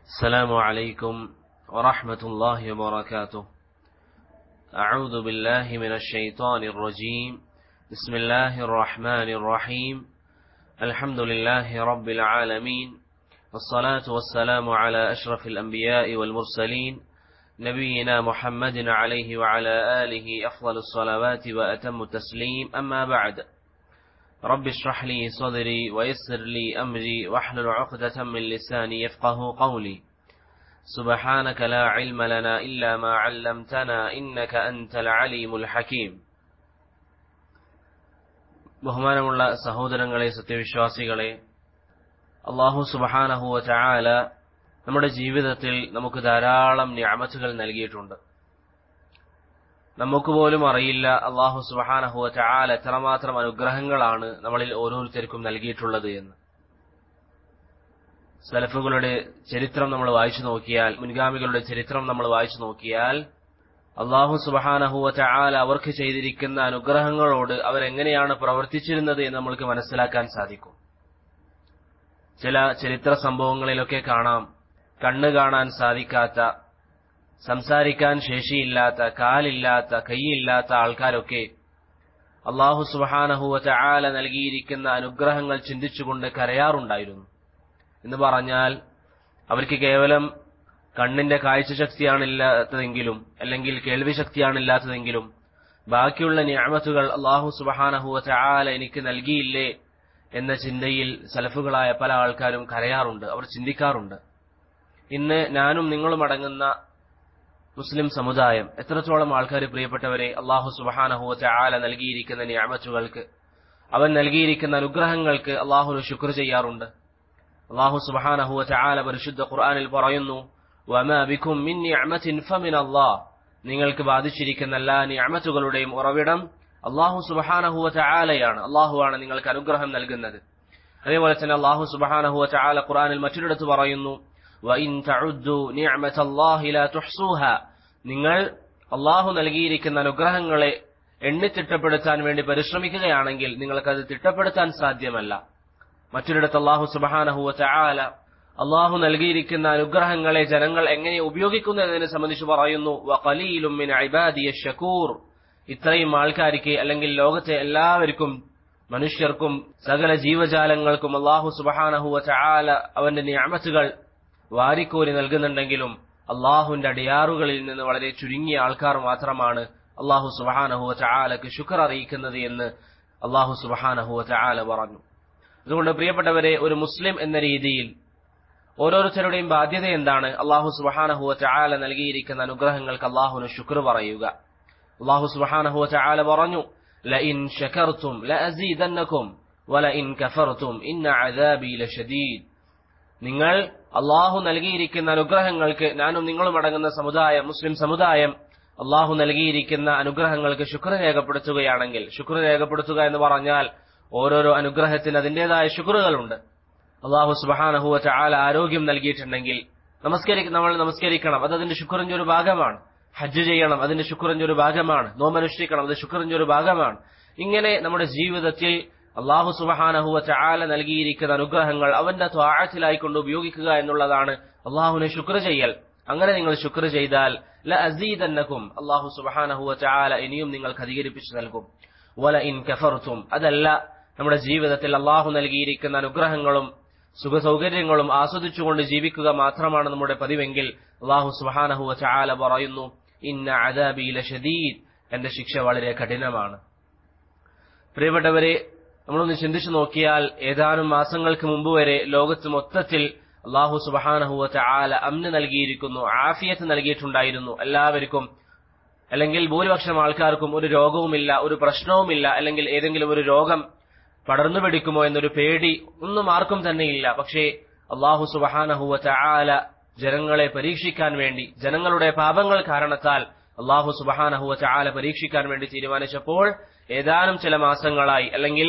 السلام عليكم ورحمة الله وبركاته أعوذ بالله من الشيطان الرجيم بسم الله الرحمن الرحيم الحمد لله رب العالمين والصلاة والسلام على أشرف الأنبياء والمرسلين نبينا محمد عليه وعلى آله أفضل الصلوات وأتم التسليم أما بعد رب اشرح لي صدري ويسر لي أمري واحلل عقدة من لساني يفقه قولي سبحانك لا علم لنا إلا ما علمتنا إنك أنت العليم الحكيم ബഹുമാനമുള്ള സഹോദരങ്ങളെ സത്യവിശ്വാസികളെ അള്ളാഹു സുബഹാനഹുവ ചായാല നമ്മുടെ ജീവിതത്തിൽ നമുക്ക് ധാരാളം ഞാമത്തുകൾ നൽകിയിട്ടുണ്ട് നമുക്ക് പോലും അറിയില്ല അള്ളാഹു സുബഹാനഹുവ ചായാല എത്രമാത്രം അനുഗ്രഹങ്ങളാണ് നമ്മളിൽ ഓരോരുത്തർക്കും നൽകിയിട്ടുള്ളത് എന്ന് സലഫുകളുടെ ചരിത്രം നമ്മൾ വായിച്ചു നോക്കിയാൽ മുൻഗാമികളുടെ ചരിത്രം നമ്മൾ വായിച്ചു നോക്കിയാൽ അള്ളാഹു സുബഹാനഹുവ ചായാല അവർക്ക് ചെയ്തിരിക്കുന്ന അനുഗ്രഹങ്ങളോട് അവരെങ്ങനെയാണ് പ്രവർത്തിച്ചിരുന്നത് എന്ന് നമ്മൾക്ക് മനസ്സിലാക്കാൻ സാധിക്കും ചില ചരിത്ര സംഭവങ്ങളിലൊക്കെ കാണാം കണ്ണ് കാണാൻ സാധിക്കാത്ത സംസാരിക്കാൻ ശേഷിയില്ലാത്ത കാലില്ലാത്ത കൈയില്ലാത്ത ആൾക്കാരൊക്കെ അള്ളാഹു സുബഹാനഹുവ ചായാല നൽകിയിരിക്കുന്ന അനുഗ്രഹങ്ങൾ ചിന്തിച്ചുകൊണ്ട് കരയാറുണ്ടായിരുന്നു എന്ന് പറഞ്ഞാൽ അവർക്ക് കേവലം കണ്ണിന്റെ കാഴ്ചശക്തിയാണ് ഇല്ലാത്തതെങ്കിലും അല്ലെങ്കിൽ കേൾവി ശക്തിയാണ് ഇല്ലാത്തതെങ്കിലും ബാക്കിയുള്ള ഞാമത്തുകൾ അള്ളാഹു സുബഹാനഹുവ ചായാല എനിക്ക് നൽകിയില്ലേ എന്ന ചിന്തയിൽ സലഫുകളായ പല ആൾക്കാരും കരയാറുണ്ട് അവർ ചിന്തിക്കാറുണ്ട് ഇന്ന് ഞാനും നിങ്ങളും അടങ്ങുന്ന മുസ്ലിം സമുദായം എത്രത്തോളം ആൾക്കാർ പ്രിയപ്പെട്ടവരെ അള്ളാഹു സുബഹാനഹുവ ചായാല നൽകിയിരിക്കുന്ന ഞാമത്തുകൾക്ക് അവൻ നൽകിയിരിക്കുന്ന അനുഗ്രഹങ്ങൾക്ക് അള്ളാഹുന് ശുക്ർ ചെയ്യാറുണ്ട് അള്ളാഹു സുബഹാനഹുവ ചായാല പരിശുദ്ധ ഖുർആാനിൽ പറയുന്നു വമാബിക്കും മിൻ നിഅമത്തിൻ ഫമിൻ അല്ലാഹ് നിങ്ങൾക്ക് ബാധിച്ചിരിക്കുന്ന എല്ലാ നിഅമത്തുകളുടെയും ഉറവിടം അള്ളാഹു സുബഹാനഹുവ ചായാലയാണ് അള്ളാഹുവാണ് നിങ്ങൾക്ക് അനുഗ്രഹം നൽകുന്നത് അതേപോലെ തന്നെ അള്ളാഹു സുബഹാനഹുവ ചായാല ഖുർആാനിൽ മറ്റൊരിടത്ത് പറയുന്നു വഇൻ തഉദ്ദു നിഅമതല്ലാഹി ലാ തുഹ്സൂഹ നിങ്ങൾ അള്ളാഹു നൽകിയിരിക്കുന്ന അനുഗ്രഹങ്ങളെ എണ്ണിത്തിട്ടപ്പെടുത്താൻ വേണ്ടി പരിശ്രമിക്കുകയാണെങ്കിൽ നിങ്ങൾക്കത് തിട്ടപ്പെടുത്താൻ സാധ്യമല്ല മറ്റൊരിടത്ത് അള്ളാഹു സുബഹാനഹുവ ചായാല അള്ളാഹു നൽകിയിരിക്കുന്ന അനുഗ്രഹങ്ങളെ ജനങ്ങൾ എങ്ങനെ ഉപയോഗിക്കുന്നു എന്നതിനെ സംബന്ധിച്ച് പറയുന്നു വഖലീലും മിൻ ഇബാദിയ ഷക്കൂർ ഇത്രയും ആൾക്കാർക്ക് അല്ലെങ്കിൽ ലോകത്തെ എല്ലാവർക്കും മനുഷ്യർക്കും സകല ജീവജാലങ്ങൾക്കും അള്ളാഹു സുബഹാനഹുവ ചായാല അവന്റെ നിയമത്തുകൾ വാരിക്കോരി നൽകുന്നുണ്ടെങ്കിലും അള്ളാഹുവിന്റെ അടിയാറുകളിൽ നിന്ന് വളരെ ചുരുങ്ങിയ ആൾക്കാർ മാത്രമാണ് അള്ളാഹു സുബഹാനഹുവ ചായാലക്ക് ശുക്ർ അറിയിക്കുന്നത് എന്ന് അള്ളാഹു സുബഹാനഹുവ ചായാല പറഞ്ഞു അതുകൊണ്ട് പ്രിയപ്പെട്ടവരെ ഒരു മുസ്ലിം എന്ന രീതിയിൽ ഓരോരുത്തരുടെയും ബാധ്യത എന്താണ് അള്ളാഹു സുബഹാനഹുവ ചായാല നൽകിയിരിക്കുന്ന അനുഗ്രഹങ്ങൾക്ക് അള്ളാഹുന് ശുക്ർ പറയുക അള്ളാഹു സുബഹാനഹുവ ചായാല പറഞ്ഞു ലഇൻ ഷക്കർത്തും ലഅസീദന്നകും വലഇൻ കഫർത്തും ഇന്ന അദാബി ലശദീദ് നിങ്ങൾ അള്ളാഹു നൽകിയിരിക്കുന്ന അനുഗ്രഹങ്ങൾക്ക് ഞാനും നിങ്ങളും അടങ്ങുന്ന സമുദായം മുസ്ലിം സമുദായം അള്ളാഹു നൽകിയിരിക്കുന്ന അനുഗ്രഹങ്ങൾക്ക് ശുക്ർ രേഖപ്പെടുത്തുകയാണെങ്കിൽ ശുക്ർ രേഖപ്പെടുത്തുക എന്ന് പറഞ്ഞാൽ ഓരോരോ അനുഗ്രഹത്തിന് അതിന്റേതായ ശുക്റുകളുണ്ട് അള്ളാഹു സുബഹാനഹുവ ചാല ആരോഗ്യം നൽകിയിട്ടുണ്ടെങ്കിൽ നമസ്കരി നമ്മൾ നമസ്കരിക്കണം അത് അതിന്റെ ശുക്റിന്റെ ഒരു ഭാഗമാണ് ഹജ്ജ് ചെയ്യണം അതിന്റെ ശുക്റിന്റെ ഒരു ഭാഗമാണ് നോമനുഷ്ഠിക്കണം അത് ശുക്റിന്റെ ഒരു ഭാഗമാണ് ഇങ്ങനെ നമ്മുടെ ജീവിതത്തിൽ അള്ളാഹു സുബഹാനഹുവ ചാല നൽകിയിരിക്കുന്ന അനുഗ്രഹങ്ങൾ അവന്റെ ത്വാഴത്തിലായിക്കൊണ്ട് ഉപയോഗിക്കുക എന്നുള്ളതാണ് അള്ളാഹുവിനെ ശുക്ർ ചെയ്യൽ അങ്ങനെ നിങ്ങൾ ശുക്ർ ചെയ്താൽ ല അസീദന്നക്കും അള്ളാഹു സുബഹാനഹുവ ചാല ഇനിയും നിങ്ങൾക്ക് അധികരിപ്പിച്ചു നൽകും വല ഇൻ കഫർത്തും അതല്ല നമ്മുടെ ജീവിതത്തിൽ അള്ളാഹു നൽകിയിരിക്കുന്ന അനുഗ്രഹങ്ങളും സുഖ സൗകര്യങ്ങളും ആസ്വദിച്ചുകൊണ്ട് ജീവിക്കുക മാത്രമാണ് നമ്മുടെ പതിവെങ്കിൽ അള്ളാഹു സുബഹാനഹുവ ചാല പറയുന്നു ഇന്ന അദാബിയില ഷദീദ് എന്റെ ശിക്ഷ വളരെ കഠിനമാണ് പ്രിയപ്പെട്ടവരെ നമ്മളൊന്ന് ചിന്തിച്ചു നോക്കിയാൽ ഏതാനും മാസങ്ങൾക്ക് മുമ്പ് വരെ ലോകത്ത് മൊത്തത്തിൽ അള്ളാഹു സുബഹാനഹുവ ചാല അമ്ന് നൽകിയിരിക്കുന്നു ആഫിയത്ത് നൽകിയിട്ടുണ്ടായിരുന്നു എല്ലാവർക്കും അല്ലെങ്കിൽ ഭൂരിപക്ഷം ആൾക്കാർക്കും ഒരു രോഗവുമില്ല ഒരു പ്രശ്നവുമില്ല അല്ലെങ്കിൽ ഏതെങ്കിലും ഒരു രോഗം പടർന്നു പിടിക്കുമോ എന്നൊരു പേടി ഒന്നും ആർക്കും തന്നെയില്ല പക്ഷേ അള്ളാഹു സുബഹാനഹുവ ചാല ജനങ്ങളെ പരീക്ഷിക്കാൻ വേണ്ടി ജനങ്ങളുടെ പാപങ്ങൾ കാരണത്താൽ അള്ളാഹു സുബഹാനഹുവ ചാല പരീക്ഷിക്കാൻ വേണ്ടി തീരുമാനിച്ചപ്പോൾ ഏതാനും ചില മാസങ്ങളായി അല്ലെങ്കിൽ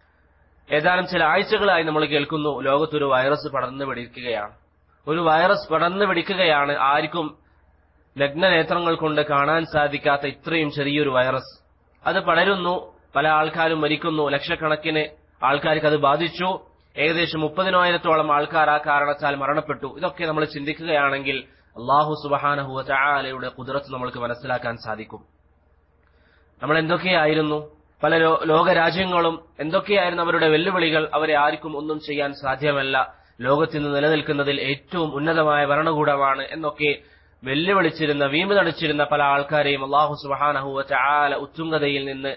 ഏതാനും ചില ആഴ്ചകളായി നമ്മൾ കേൾക്കുന്നു ലോകത്തൊരു വൈറസ് പടർന്നു പിടിക്കുകയാണ് ഒരു വൈറസ് പടർന്നു പിടിക്കുകയാണ് ആർക്കും നഗ്നനേത്രങ്ങൾ കൊണ്ട് കാണാൻ സാധിക്കാത്ത ഇത്രയും ചെറിയൊരു വൈറസ് അത് പടരുന്നു പല ആൾക്കാരും മരിക്കുന്നു ലക്ഷക്കണക്കിന് ആൾക്കാർക്ക് അത് ബാധിച്ചു ഏകദേശം മുപ്പതിനായിരത്തോളം ആൾക്കാർ ആ കാരണത്താൽ മരണപ്പെട്ടു ഇതൊക്കെ നമ്മൾ ചിന്തിക്കുകയാണെങ്കിൽ അള്ളാഹു സുബഹാനഹുവ ചായാലയുടെ കുതിരത്ത് നമ്മൾക്ക് മനസ്സിലാക്കാൻ സാധിക്കും നമ്മൾ എന്തൊക്കെയായിരുന്നു പല ലോകരാജ്യങ്ങളും എന്തൊക്കെയായിരുന്നു അവരുടെ വെല്ലുവിളികൾ അവരെ ആർക്കും ഒന്നും ചെയ്യാൻ സാധ്യമല്ല ലോകത്തിന് നിലനിൽക്കുന്നതിൽ ഏറ്റവും ഉന്നതമായ ഭരണകൂടമാണ് എന്നൊക്കെ വെല്ലുവിളിച്ചിരുന്ന വീമ്പ് തണിച്ചിരുന്ന പല ആൾക്കാരെയും അള്ളാഹു സുബഹാനഹുവ ചാല ഉത്തുംഗതയിൽ നിന്ന്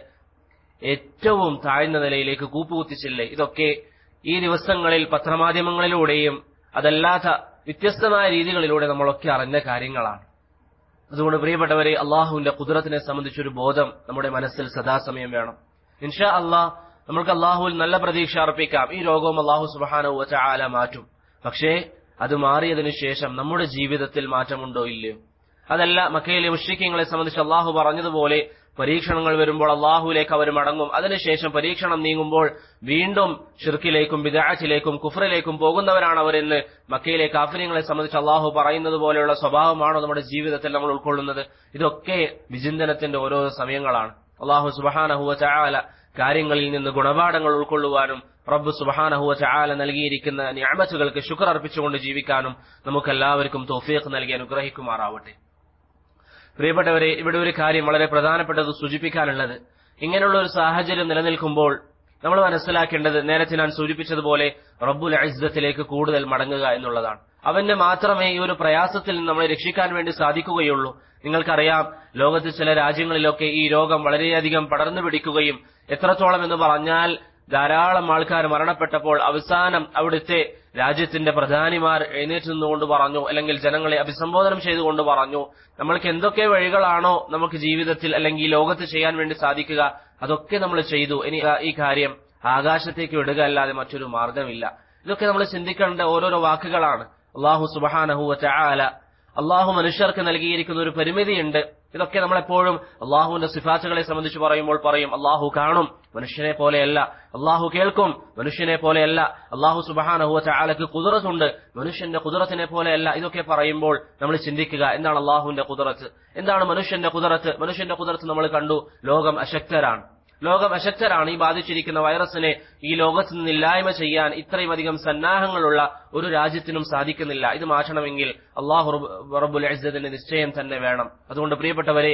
ഏറ്റവും താഴ്ന്ന നിലയിലേക്ക് കൂപ്പുകുത്തിച്ചില്ലേ ഇതൊക്കെ ഈ ദിവസങ്ങളിൽ പത്രമാധ്യമങ്ങളിലൂടെയും അതല്ലാത്ത വ്യത്യസ്തമായ രീതികളിലൂടെ നമ്മളൊക്കെ അറിഞ്ഞ കാര്യങ്ങളാണ് അതുകൊണ്ട് പ്രിയപ്പെട്ടവരെ അള്ളാഹുവിന്റെ കുതിരത്തിനെ സംബന്ധിച്ചൊരു ബോധം നമ്മുടെ മനസ്സിൽ സദാസമയം വേണം ഇൻഷാ അള്ളാഹ് നമ്മൾക്ക് അള്ളാഹുവിൽ നല്ല പ്രതീക്ഷ അർപ്പിക്കാം ഈ രോഗവും അള്ളാഹു സുബാനു ആല മാറ്റും പക്ഷേ അത് മാറിയതിനു ശേഷം നമ്മുടെ ജീവിതത്തിൽ മാറ്റമുണ്ടോ ഇല്ലയോ അതല്ല മക്കയിലെ മുഷ്രിക്കങ്ങളെ സംബന്ധിച്ച് അള്ളാഹു പറഞ്ഞതുപോലെ പരീക്ഷണങ്ങൾ വരുമ്പോൾ അള്ളാഹുലേക്ക് അവർ മടങ്ങും അതിനുശേഷം പരീക്ഷണം നീങ്ങുമ്പോൾ വീണ്ടും ഷിർക്കിലേക്കും ബിദാച്ചിലേക്കും കുഫറിലേക്കും പോകുന്നവരാണ് അവരെന്ന് മക്കയിലെ കാഫര്യങ്ങളെ സംബന്ധിച്ച് അള്ളാഹു പറയുന്നത് പോലെയുള്ള സ്വഭാവമാണോ നമ്മുടെ ജീവിതത്തിൽ നമ്മൾ ഉൾക്കൊള്ളുന്നത് ഇതൊക്കെ വിചിന്തനത്തിന്റെ ഓരോ സമയങ്ങളാണ് അള്ളാഹു സുബഹാനഹുവ ചാല കാര്യങ്ങളിൽ നിന്ന് ഗുണപാഠങ്ങൾ ഉൾക്കൊള്ളുവാനും റബ്ബ് സുബഹാനഹുവ ചാല നൽകിയിരിക്കുന്ന ഞാമത്തുകൾക്ക് ശുക്ർ അർപ്പിച്ചുകൊണ്ട് ജീവിക്കാനും നമുക്കെല്ലാവർക്കും തോഫീഖ് നൽകി അനുഗ്രഹിക്കുമാറാവട്ടെ പ്രിയപ്പെട്ടവരെ ഇവിടെ ഒരു കാര്യം വളരെ പ്രധാനപ്പെട്ടത് സൂചിപ്പിക്കാനുള്ളത് ഇങ്ങനെയുള്ള ഒരു സാഹചര്യം നിലനിൽക്കുമ്പോൾ നമ്മൾ മനസ്സിലാക്കേണ്ടത് നേരത്തെ ഞാൻ സൂചിപ്പിച്ചതുപോലെ റബ്ബുൽ അഇസ്സത്തിലേക്ക് കൂടുതൽ മടങ്ങുക എന്നുള്ളതാണ് അവന് മാത്രമേ ഈ ഒരു പ്രയാസത്തിൽ നിന്ന് നമ്മളെ രക്ഷിക്കാൻ വേണ്ടി സാധിക്കുകയുള്ളൂ നിങ്ങൾക്കറിയാം ലോകത്ത് ചില രാജ്യങ്ങളിലൊക്കെ ഈ രോഗം വളരെയധികം പടർന്നു പിടിക്കുകയും എത്രത്തോളം എന്ന് പറഞ്ഞാൽ ധാരാളം ആൾക്കാർ മരണപ്പെട്ടപ്പോൾ അവസാനം അവിടുത്തെ രാജ്യത്തിന്റെ പ്രധാനിമാർ എഴുന്നേറ്റ് നിന്നുകൊണ്ട് പറഞ്ഞു അല്ലെങ്കിൽ ജനങ്ങളെ അഭിസംബോധനം ചെയ്തുകൊണ്ട് പറഞ്ഞു നമ്മൾക്ക് എന്തൊക്കെ വഴികളാണോ നമുക്ക് ജീവിതത്തിൽ അല്ലെങ്കിൽ ഈ ലോകത്ത് ചെയ്യാൻ വേണ്ടി സാധിക്കുക അതൊക്കെ നമ്മൾ ചെയ്തു ഇനി ഈ കാര്യം ആകാശത്തേക്ക് വിടുക അല്ലാതെ മറ്റൊരു മാർഗമില്ല ഇതൊക്കെ നമ്മൾ ചിന്തിക്കേണ്ട ഓരോരോ വാക്കുകളാണ് അള്ളാഹു സുബഹാനഹുവ ചാല അള്ളാഹു മനുഷ്യർക്ക് നൽകിയിരിക്കുന്ന ഒരു പരിമിതിയുണ്ട് ഇതൊക്കെ നമ്മളെപ്പോഴും അള്ളാഹുവിന്റെ സിഫാത്തുകളെ സംബന്ധിച്ച് പറയുമ്പോൾ പറയും അള്ളാഹു കാണും മനുഷ്യനെ പോലെയല്ല അള്ളാഹു കേൾക്കും മനുഷ്യനെ പോലെയല്ല അള്ളാഹു സുബഹാനഹുവ ചാലക്ക് കുതിരത്തുണ്ട് മനുഷ്യന്റെ കുതിരത്തിനെ പോലെയല്ല ഇതൊക്കെ പറയുമ്പോൾ നമ്മൾ ചിന്തിക്കുക എന്താണ് അള്ളാഹുവിന്റെ കുതിരത്ത് എന്താണ് മനുഷ്യന്റെ കുതിരത്ത് മനുഷ്യന്റെ കുതിരത്ത് നമ്മൾ കണ്ടു ലോകം അശക്തരാണ് ലോകം അശക്തരാണ് ഈ ബാധിച്ചിരിക്കുന്ന വൈറസിനെ ഈ ലോകത്ത് നിന്ന് ഇല്ലായ്മ ചെയ്യാൻ ഇത്രയും അധികം സന്നാഹങ്ങളുള്ള ഒരു രാജ്യത്തിനും സാധിക്കുന്നില്ല ഇത് മാറ്റണമെങ്കിൽ അള്ളാഹു റബ്ബുൽ അസദിന്റെ നിശ്ചയം തന്നെ വേണം അതുകൊണ്ട് പ്രിയപ്പെട്ടവരെ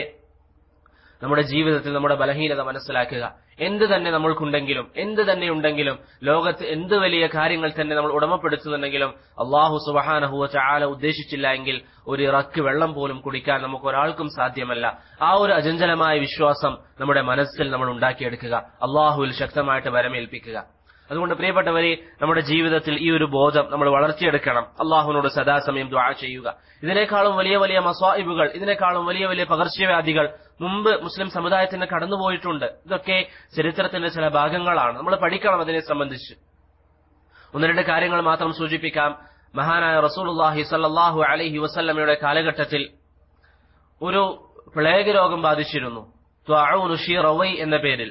നമ്മുടെ ജീവിതത്തിൽ നമ്മുടെ ബലഹീനത മനസ്സിലാക്കുക എന്ത് തന്നെ നമ്മൾക്കുണ്ടെങ്കിലും എന്ത് തന്നെ ഉണ്ടെങ്കിലും ലോകത്ത് എന്ത് വലിയ കാര്യങ്ങൾ തന്നെ നമ്മൾ ഉടമപ്പെടുത്തുന്നുണ്ടെങ്കിലും അള്ളാഹു സുബഹാനഹുവ ചാല ഉദ്ദേശിച്ചില്ല എങ്കിൽ ഒരു ഇറക്ക് വെള്ളം പോലും കുടിക്കാൻ നമുക്ക് ഒരാൾക്കും സാധ്യമല്ല ആ ഒരു അചഞ്ചലമായ വിശ്വാസം നമ്മുടെ മനസ്സിൽ നമ്മൾ ഉണ്ടാക്കിയെടുക്കുക അള്ളാഹുവിൽ ശക്തമായിട്ട് വരമേൽപ്പിക്കുക അതുകൊണ്ട് പ്രിയപ്പെട്ടവരെ നമ്മുടെ ജീവിതത്തിൽ ഈ ഒരു ബോധം നമ്മൾ വളർത്തിയെടുക്കണം അള്ളാഹുവിനോട് സദാസമയം ദ്വാ ചെയ്യുക ഇതിനേക്കാളും വലിയ വലിയ മസ്വായിബുകൾ ഇതിനേക്കാളും വലിയ വലിയ പകർച്ചവ്യാധികൾ മുമ്പ് മുസ്ലിം സമുദായത്തിന് കടന്നുപോയിട്ടുണ്ട് ഇതൊക്കെ ചരിത്രത്തിന്റെ ചില ഭാഗങ്ങളാണ് നമ്മൾ പഠിക്കണം അതിനെ സംബന്ധിച്ച് ഒന്ന് രണ്ട് കാര്യങ്ങൾ മാത്രം സൂചിപ്പിക്കാം മഹാനായ റസൂലുല്ലാഹി സല്ലാഹു അലഹി വസല്ലമയുടെ കാലഘട്ടത്തിൽ ഒരു പ്ലേഗ് രോഗം ബാധിച്ചിരുന്നു റവൈ എന്ന പേരിൽ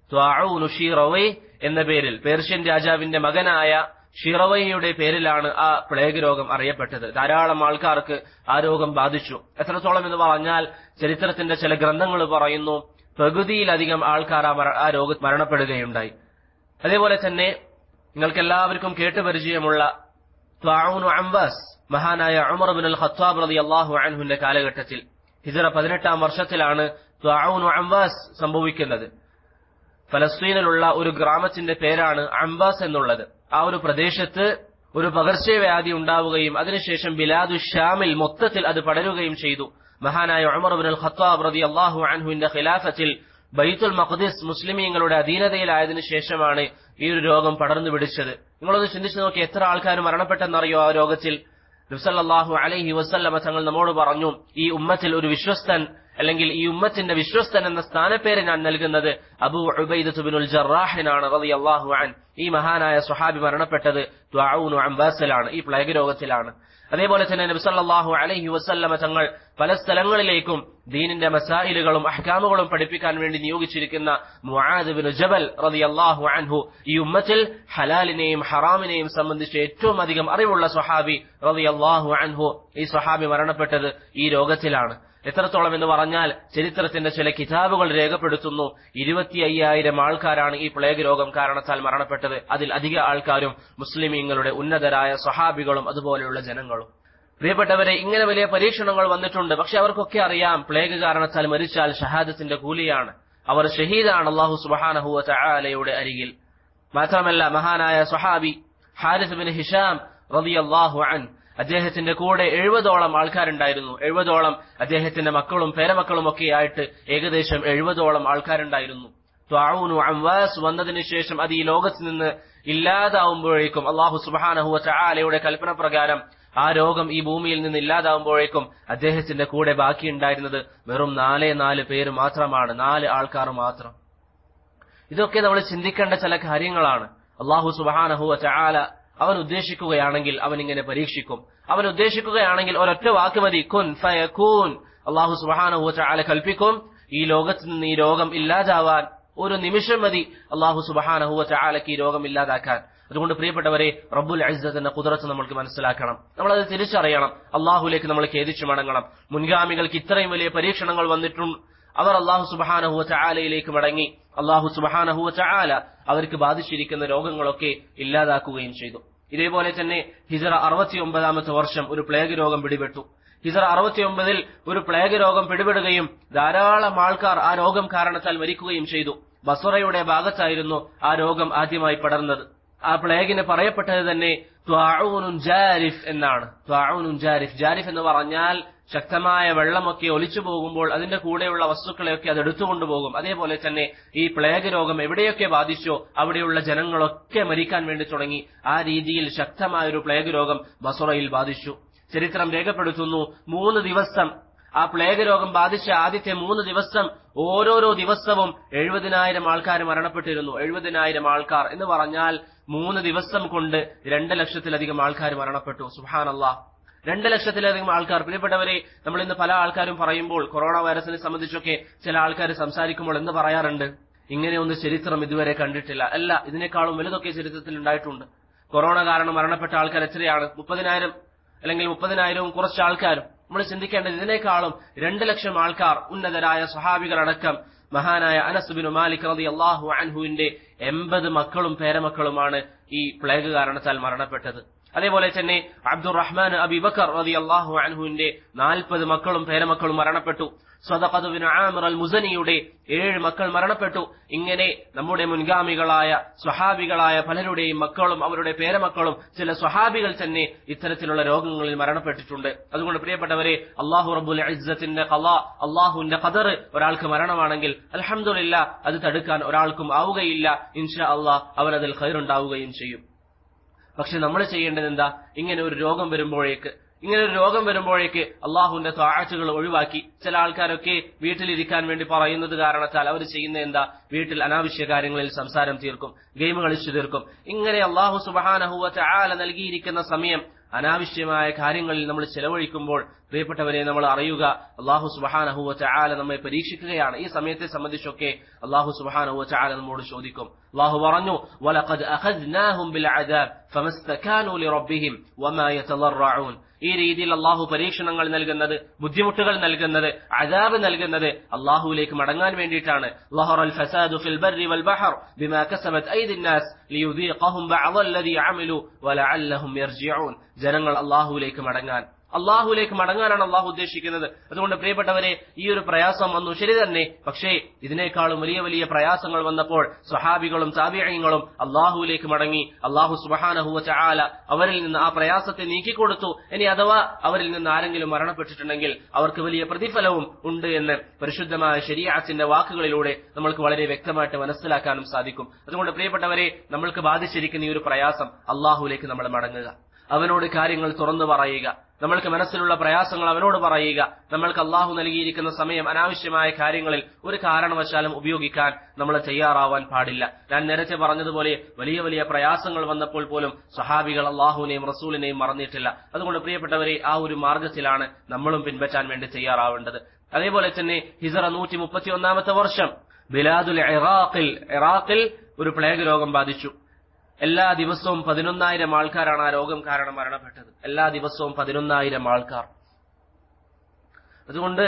റവൈ എന്ന പേരിൽ പേർഷ്യൻ രാജാവിന്റെ മകനായ ഷിറവയ്യയുടെ പേരിലാണ് ആ പ്ലേഗ് രോഗം അറിയപ്പെട്ടത് ധാരാളം ആൾക്കാർക്ക് ആ രോഗം ബാധിച്ചു എത്രത്തോളം എന്ന് പറഞ്ഞാൽ ചരിത്രത്തിന്റെ ചില ഗ്രന്ഥങ്ങൾ പറയുന്നു പകുതിയിലധികം ആൾക്കാർ ആ രോഗ മരണപ്പെടുകയുണ്ടായി അതേപോലെ തന്നെ നിങ്ങൾക്ക് എല്ലാവർക്കും കേട്ടുപരിചയമുള്ള ത്വാഊനു അംബാസ് മഹാനായ ഉമർ ബിൻ അൽ ഖത്താബ് റതി അള്ളാഹു അൻഹുവിന്റെ കാലഘട്ടത്തിൽ ഹിജറ പതിനെട്ടാം വർഷത്തിലാണ് ത്വാഊനു അംബാസ് സംഭവിക്കുന്നത് ഫലസ്തീനിലുള്ള ഒരു ഗ്രാമത്തിന്റെ പേരാണ് അംബാസ് എന്നുള്ളത് ആ ഒരു പ്രദേശത്ത് ഒരു പകർച്ചവ്യാധി ഉണ്ടാവുകയും അതിനുശേഷം ബിലാദു ഷാമിൽ മൊത്തത്തിൽ അത് പടരുകയും ചെയ്തു മഹാനായ ഉമർ ബിൻ അൽ ഖത്താബ് റതി അള്ളാഹു അൻഹുവിന്റെ ഖിലാഫത്തിൽ ബൈത്തുൽ മഖദിസ് മുസ്ലിമീങ്ങളുടെ അധീനതയിലായതിനു ശേഷമാണ് ഈ ഒരു രോഗം പടർന്നു പിടിച്ചത് നിങ്ങളൊന്ന് ചിന്തിച്ചു നോക്കി എത്ര ആൾക്കാർ മരണപ്പെട്ടെന്നറിയോ ആ രോഗത്തിൽ നബ്സല്ലാഹു അലൈഹി വസല്ലമ തങ്ങൾ നമ്മോട് പറഞ്ഞു ഈ ഉമ്മത്തിൽ ഒരു വിശ്വസ്തൻ അല്ലെങ്കിൽ ഈ ഉമ്മത്തിന്റെ വിശ്വസ്തൻ എന്ന സ്ഥാനപ്പേര് ഞാൻ നൽകുന്നത് അബു ഉബൈദുബിനുൽ ജറാഹിനാണ് റതി അള്ളാഹു അൻ ഈ മഹാനായ സുഹാബി മരണപ്പെട്ടത് ത്വാഊനു അംബാസിലാണ് ഈ പ്ലേഗ് രോഗത്തിലാണ് അതേപോലെ തന്നെ നബിസല്ലാഹു അലൈഹി വസല്ലമ തങ്ങൾ പല സ്ഥലങ്ങളിലേക്കും ദീനിന്റെ മസായിലുകളും അഹ്കാമുകളും പഠിപ്പിക്കാൻ വേണ്ടി നിയോഗിച്ചിരിക്കുന്ന മുആദ് ജബൽ റതി അള്ളാഹു അൻഹു ഈ ഉമ്മത്തിൽ ഹലാലിനെയും ഹറാമിനെയും സംബന്ധിച്ച് ഏറ്റവും അധികം അറിവുള്ള സ്വഹാബി റതി അള്ളാഹു അൻഹു ഈ സ്വഹാബി മരണപ്പെട്ടത് ഈ രോഗത്തിലാണ് എത്രത്തോളം എന്ന് പറഞ്ഞാൽ ചരിത്രത്തിന്റെ ചില കിതാബുകൾ രേഖപ്പെടുത്തുന്നു ഇരുപത്തി അയ്യായിരം ആൾക്കാരാണ് ഈ പ്ലേഗ് രോഗം കാരണത്താൽ മരണപ്പെട്ടത് അതിൽ അധിക ആൾക്കാരും മുസ്ലിമീങ്ങളുടെ ഉന്നതരായ സ്വഹാബികളും അതുപോലെയുള്ള ജനങ്ങളും പ്രിയപ്പെട്ടവരെ ഇങ്ങനെ വലിയ പരീക്ഷണങ്ങൾ വന്നിട്ടുണ്ട് പക്ഷെ അവർക്കൊക്കെ അറിയാം പ്ലേഗ് കാരണത്താൽ മരിച്ചാൽ ഷഹാദത്തിന്റെ കൂലിയാണ് അവർ ഷഹീദാണ് അള്ളാഹു സുബഹാനഹുവ ചായാലയുടെ അരികിൽ മാത്രമല്ല മഹാനായ സ്വഹാബി ഹാരിസ് ബിൻ ഹിഷാം റളിയല്ലാഹു അൻ അദ്ദേഹത്തിന്റെ കൂടെ എഴുപതോളം ആൾക്കാരുണ്ടായിരുന്നു എഴുപതോളം അദ്ദേഹത്തിന്റെ മക്കളും പേരമക്കളും ഒക്കെ ആയിട്ട് ഏകദേശം എഴുപതോളം ആൾക്കാരുണ്ടായിരുന്നു ത്വാഊനു അംവാസ് വന്നതിന് ശേഷം അത് ഈ ലോകത്ത് നിന്ന് ഇല്ലാതാവുമ്പോഴേക്കും അള്ളാഹു സുബാനഹുവ ചായാലയുടെ കൽപ്പന പ്രകാരം ആ രോഗം ഈ ഭൂമിയിൽ നിന്ന് ഇല്ലാതാവുമ്പോഴേക്കും അദ്ദേഹത്തിന്റെ കൂടെ ബാക്കിയുണ്ടായിരുന്നത് വെറും നാലേ നാല് പേര് മാത്രമാണ് നാല് ആൾക്കാർ മാത്രം ഇതൊക്കെ നമ്മൾ ചിന്തിക്കേണ്ട ചില കാര്യങ്ങളാണ് അള്ളാഹു സുബാനഹുവ ചായാല അവൻ ഉദ്ദേശിക്കുകയാണെങ്കിൽ അവൻ ഇങ്ങനെ പരീക്ഷിക്കും അവൻ ഉദ്ദേശിക്കുകയാണെങ്കിൽ ഒരൊറ്റ വാക്ക് മതി കുൻ ഫയകൂൻ അള്ളാഹു സുബാനഹുവ ചായാല കൽപ്പിക്കും ഈ ലോകത്ത് നിന്ന് ഈ രോഗം ഇല്ലാതാവാൻ ഒരു നിമിഷം മതി അള്ളാഹു സുബഹാനഹുവ ചായാലക്ക് ഈ രോഗം ഇല്ലാതാക്കാൻ അതുകൊണ്ട് പ്രിയപ്പെട്ടവരെ റബ്ബുൽ അഇസത്തിന്റെ കുതിരത്ത് നമ്മൾക്ക് മനസ്സിലാക്കണം നമ്മളത് തിരിച്ചറിയണം അള്ളാഹുലേക്ക് നമ്മൾ ഖേദിച്ചു മടങ്ങണം മുൻഗാമികൾക്ക് ഇത്രയും വലിയ പരീക്ഷണങ്ങൾ വന്നിട്ടും അവർ അള്ളാഹു സുബഹാനഹുവ ചായാലയിലേക്ക് മടങ്ങി അള്ളാഹു സുബഹാനഹുവ ചായാല അവർക്ക് ബാധിച്ചിരിക്കുന്ന രോഗങ്ങളൊക്കെ ഇല്ലാതാക്കുകയും ചെയ്തു ഇതേപോലെ തന്നെ ഹിജറ അറുപത്തി ഒമ്പതാമത്തെ വർഷം ഒരു പ്ലേഗ് രോഗം പിടിപെട്ടു ഹിജറ അറുപത്തിയൊമ്പതിൽ ഒരു പ്ലേഗ് രോഗം പിടിപെടുകയും ധാരാളം ആൾക്കാർ ആ രോഗം കാരണത്താൽ മരിക്കുകയും ചെയ്തു ബസുറയുടെ ഭാഗത്തായിരുന്നു ആ രോഗം ആദ്യമായി പടർന്നത് ആ പ്ലേഗിന് പറയപ്പെട്ടത് തന്നെ ത്വാഊനുൻ ജാരിഫ് എന്നാണ് ത്വാഊനുൻ ജാരിഫ് ജാരിഫ് എന്ന് പറഞ്ഞാൽ ശക്തമായ വെള്ളമൊക്കെ ഒലിച്ചു പോകുമ്പോൾ അതിന്റെ കൂടെയുള്ള വസ്തുക്കളെയൊക്കെ അത് എടുത്തുകൊണ്ടുപോകും അതേപോലെ തന്നെ ഈ പ്ലേഗ് രോഗം എവിടെയൊക്കെ ബാധിച്ചോ അവിടെയുള്ള ജനങ്ങളൊക്കെ മരിക്കാൻ വേണ്ടി തുടങ്ങി ആ രീതിയിൽ ശക്തമായ ഒരു പ്ലേഗ് രോഗം ബസുറയിൽ ബാധിച്ചു ചരിത്രം രേഖപ്പെടുത്തുന്നു മൂന്ന് ദിവസം ആ പ്ലേഗ് രോഗം ബാധിച്ച ആദ്യത്തെ മൂന്ന് ദിവസം ഓരോരോ ദിവസവും എഴുപതിനായിരം ആൾക്കാർ മരണപ്പെട്ടിരുന്നു എഴുപതിനായിരം ആൾക്കാർ എന്ന് പറഞ്ഞാൽ മൂന്ന് ദിവസം കൊണ്ട് രണ്ട് ലക്ഷത്തിലധികം ആൾക്കാർ മരണപ്പെട്ടു സുഹാനല്ലാ രണ്ട് ലക്ഷത്തിലധികം ആൾക്കാർ പ്രിയപ്പെട്ടവരെ നമ്മൾ ഇന്ന് പല ആൾക്കാരും പറയുമ്പോൾ കൊറോണ വൈറസിനെ സംബന്ധിച്ചൊക്കെ ചില ആൾക്കാർ സംസാരിക്കുമ്പോൾ എന്ത് പറയാറുണ്ട് ഇങ്ങനെ ഒന്ന് ചരിത്രം ഇതുവരെ കണ്ടിട്ടില്ല അല്ല ഇതിനേക്കാളും വലുതൊക്കെ ചരിത്രത്തിൽ ഉണ്ടായിട്ടുണ്ട് കൊറോണ കാരണം മരണപ്പെട്ട ആൾക്കാർ എത്രയാണ് മുപ്പതിനായിരം അല്ലെങ്കിൽ മുപ്പതിനായിരവും കുറച്ച് ആൾക്കാരും നമ്മൾ ചിന്തിക്കേണ്ടത് ഇതിനേക്കാളും രണ്ട് ലക്ഷം ആൾക്കാർ ഉന്നതരായ സ്വഹാബികളടക്കം മഹാനായ അനസുബിനു മാലിക് റതി അള്ളാഹു അൻഹുവിന്റെ എൺപത് മക്കളും പേരമക്കളുമാണ് ഈ പ്ലേഗ് കാരണത്താൽ മരണപ്പെട്ടത് അതേപോലെ തന്നെ അബ്ദുറഹ്മാൻ അബി ബക്കർ റതി അള്ളാഹു അൻഹുവിന്റെ നാൽപ്പത് മക്കളും പേരമക്കളും മരണപ്പെട്ടു സ്വതഖതുബിൻ ആമിർ അൽ മുസനിയുടെ ഏഴ് മക്കൾ മരണപ്പെട്ടു ഇങ്ങനെ നമ്മുടെ മുൻഗാമികളായ സ്വഹാബികളായ പലരുടെയും മക്കളും അവരുടെ പേരമക്കളും ചില സ്വഹാബികൾ തന്നെ ഇത്തരത്തിലുള്ള രോഗങ്ങളിൽ മരണപ്പെട്ടിട്ടുണ്ട് അതുകൊണ്ട് പ്രിയപ്പെട്ടവരെ അള്ളാഹു റബ്ബുൽ ഇസ്സത്തിന്റെ കലാ അള്ളാഹുവിന്റെ ഖദർ ഒരാൾക്ക് മരണമാണെങ്കിൽ അലഹമുല്ല അത് തടുക്കാൻ ഒരാൾക്കും ആവുകയില്ല ഇൻഷാ അള്ളാഹ് അവനതിൽ ഖൈറുണ്ടാവുകയും ചെയ്യും പക്ഷെ നമ്മൾ ചെയ്യേണ്ടത് എന്താ ഇങ്ങനെ ഒരു രോഗം വരുമ്പോഴേക്ക് ഇങ്ങനെ ഒരു രോഗം വരുമ്പോഴേക്ക് അള്ളാഹുവിന്റെ താഴ്ചകൾ ഒഴിവാക്കി ചില ആൾക്കാരൊക്കെ വീട്ടിലിരിക്കാൻ വേണ്ടി പറയുന്നത് കാരണത്താൽ അവർ ചെയ്യുന്ന എന്താ വീട്ടിൽ അനാവശ്യ കാര്യങ്ങളിൽ സംസാരം തീർക്കും ഗെയിം കളിച്ചു തീർക്കും ഇങ്ങനെ അള്ളാഹു സുബഹാനഹുവ ആല നൽകിയിരിക്കുന്ന സമയം അനാവശ്യമായ കാര്യങ്ങളിൽ നമ്മൾ ചെലവഴിക്കുമ്പോൾ പ്രിയപ്പെട്ടവരെ നമ്മൾ അറിയുക അള്ളാഹു സുബഹാനഹുവ ചാല നമ്മെ പരീക്ഷിക്കുകയാണ് ഈ സമയത്തെ സംബന്ധിച്ചൊക്കെ അള്ളാഹു സുബഹാനഹുവ ചാല നമ്മോട് ചോദിക്കും അള്ളാഹു പറഞ്ഞു വലഖദ് അഖദ്നാഹും ബിൽ അദാബ് ഫമസ്തകാനു ലിറബ്ബിഹിം വമാ യതളറഊൻ ഈ രീതിയിൽ അള്ളാഹു പരീക്ഷണങ്ങൾ നൽകുന്നത് ബുദ്ധിമുട്ടുകൾ നൽകുന്നത് അദാബ് നൽകുന്നത് അള്ളാഹുവിലേക്ക് മടങ്ങാൻ വേണ്ടിയിട്ടാണ് ലഹറൽ ഫസാദു ഫിൽ ബർരി വൽ ബഹർ ബിമാ കസബത് ഐദിൻ നാസ് ലിയുദീഖഹും ബഅദ അല്ലദീ അമിലു വലഅല്ലഹും യർജിഊൻ ജനങ്ങൾ അള്ളാഹുവിലേക്ക് മടങ്ങാൻ അള്ളാഹുലേക്ക് മടങ്ങാനാണ് അള്ളാഹു ഉദ്ദേശിക്കുന്നത് അതുകൊണ്ട് പ്രിയപ്പെട്ടവരെ ഈ ഒരു പ്രയാസം വന്നു ശരി തന്നെ പക്ഷേ ഇതിനേക്കാളും വലിയ വലിയ പ്രയാസങ്ങൾ വന്നപ്പോൾ സ്വഹാബികളും താബിയങ്ങളും അള്ളാഹുവിലേക്ക് മടങ്ങി അള്ളാഹു സുബഹാനഹുവ ചാല അവരിൽ നിന്ന് ആ പ്രയാസത്തെ നീക്കിക്കൊടുത്തു ഇനി അഥവാ അവരിൽ നിന്ന് ആരെങ്കിലും മരണപ്പെട്ടിട്ടുണ്ടെങ്കിൽ അവർക്ക് വലിയ പ്രതിഫലവും ഉണ്ട് എന്ന് പരിശുദ്ധമായ ശരീരത്തിന്റെ വാക്കുകളിലൂടെ നമ്മൾക്ക് വളരെ വ്യക്തമായിട്ട് മനസ്സിലാക്കാനും സാധിക്കും അതുകൊണ്ട് പ്രിയപ്പെട്ടവരെ നമ്മൾക്ക് ബാധിച്ചിരിക്കുന്ന ഈ ഒരു പ്രയാസം അള്ളാഹുലേക്ക് നമ്മൾ മടങ്ങുക അവനോട് കാര്യങ്ങൾ തുറന്നു പറയുക നമ്മൾക്ക് മനസ്സിലുള്ള പ്രയാസങ്ങൾ അവനോട് പറയുക നമ്മൾക്ക് അള്ളാഹു നൽകിയിരിക്കുന്ന സമയം അനാവശ്യമായ കാര്യങ്ങളിൽ ഒരു കാരണവശാലും ഉപയോഗിക്കാൻ നമ്മൾ തയ്യാറാവാൻ പാടില്ല ഞാൻ നേരത്തെ പറഞ്ഞതുപോലെ വലിയ വലിയ പ്രയാസങ്ങൾ വന്നപ്പോൾ പോലും സഹാബികൾ അള്ളാഹുവിനെയും റസൂലിനെയും മറന്നിട്ടില്ല അതുകൊണ്ട് പ്രിയപ്പെട്ടവരെ ആ ഒരു മാർഗത്തിലാണ് നമ്മളും പിൻപറ്റാൻ വേണ്ടി തയ്യാറാവേണ്ടത് അതേപോലെ തന്നെ ഹിസറ നൂറ്റി മുപ്പത്തി ഒന്നാമത്തെ വർഷം ബിലാദുൽ ഇറാഖിൽ ഇറാഖിൽ ഒരു പ്ലേഗ് രോഗം ബാധിച്ചു എല്ലാ ദിവസവും പതിനൊന്നായിരം ആൾക്കാരാണ് ആ രോഗം കാരണം മരണപ്പെട്ടത് എല്ലാ ദിവസവും പതിനൊന്നായിരം ആൾക്കാർ അതുകൊണ്ട്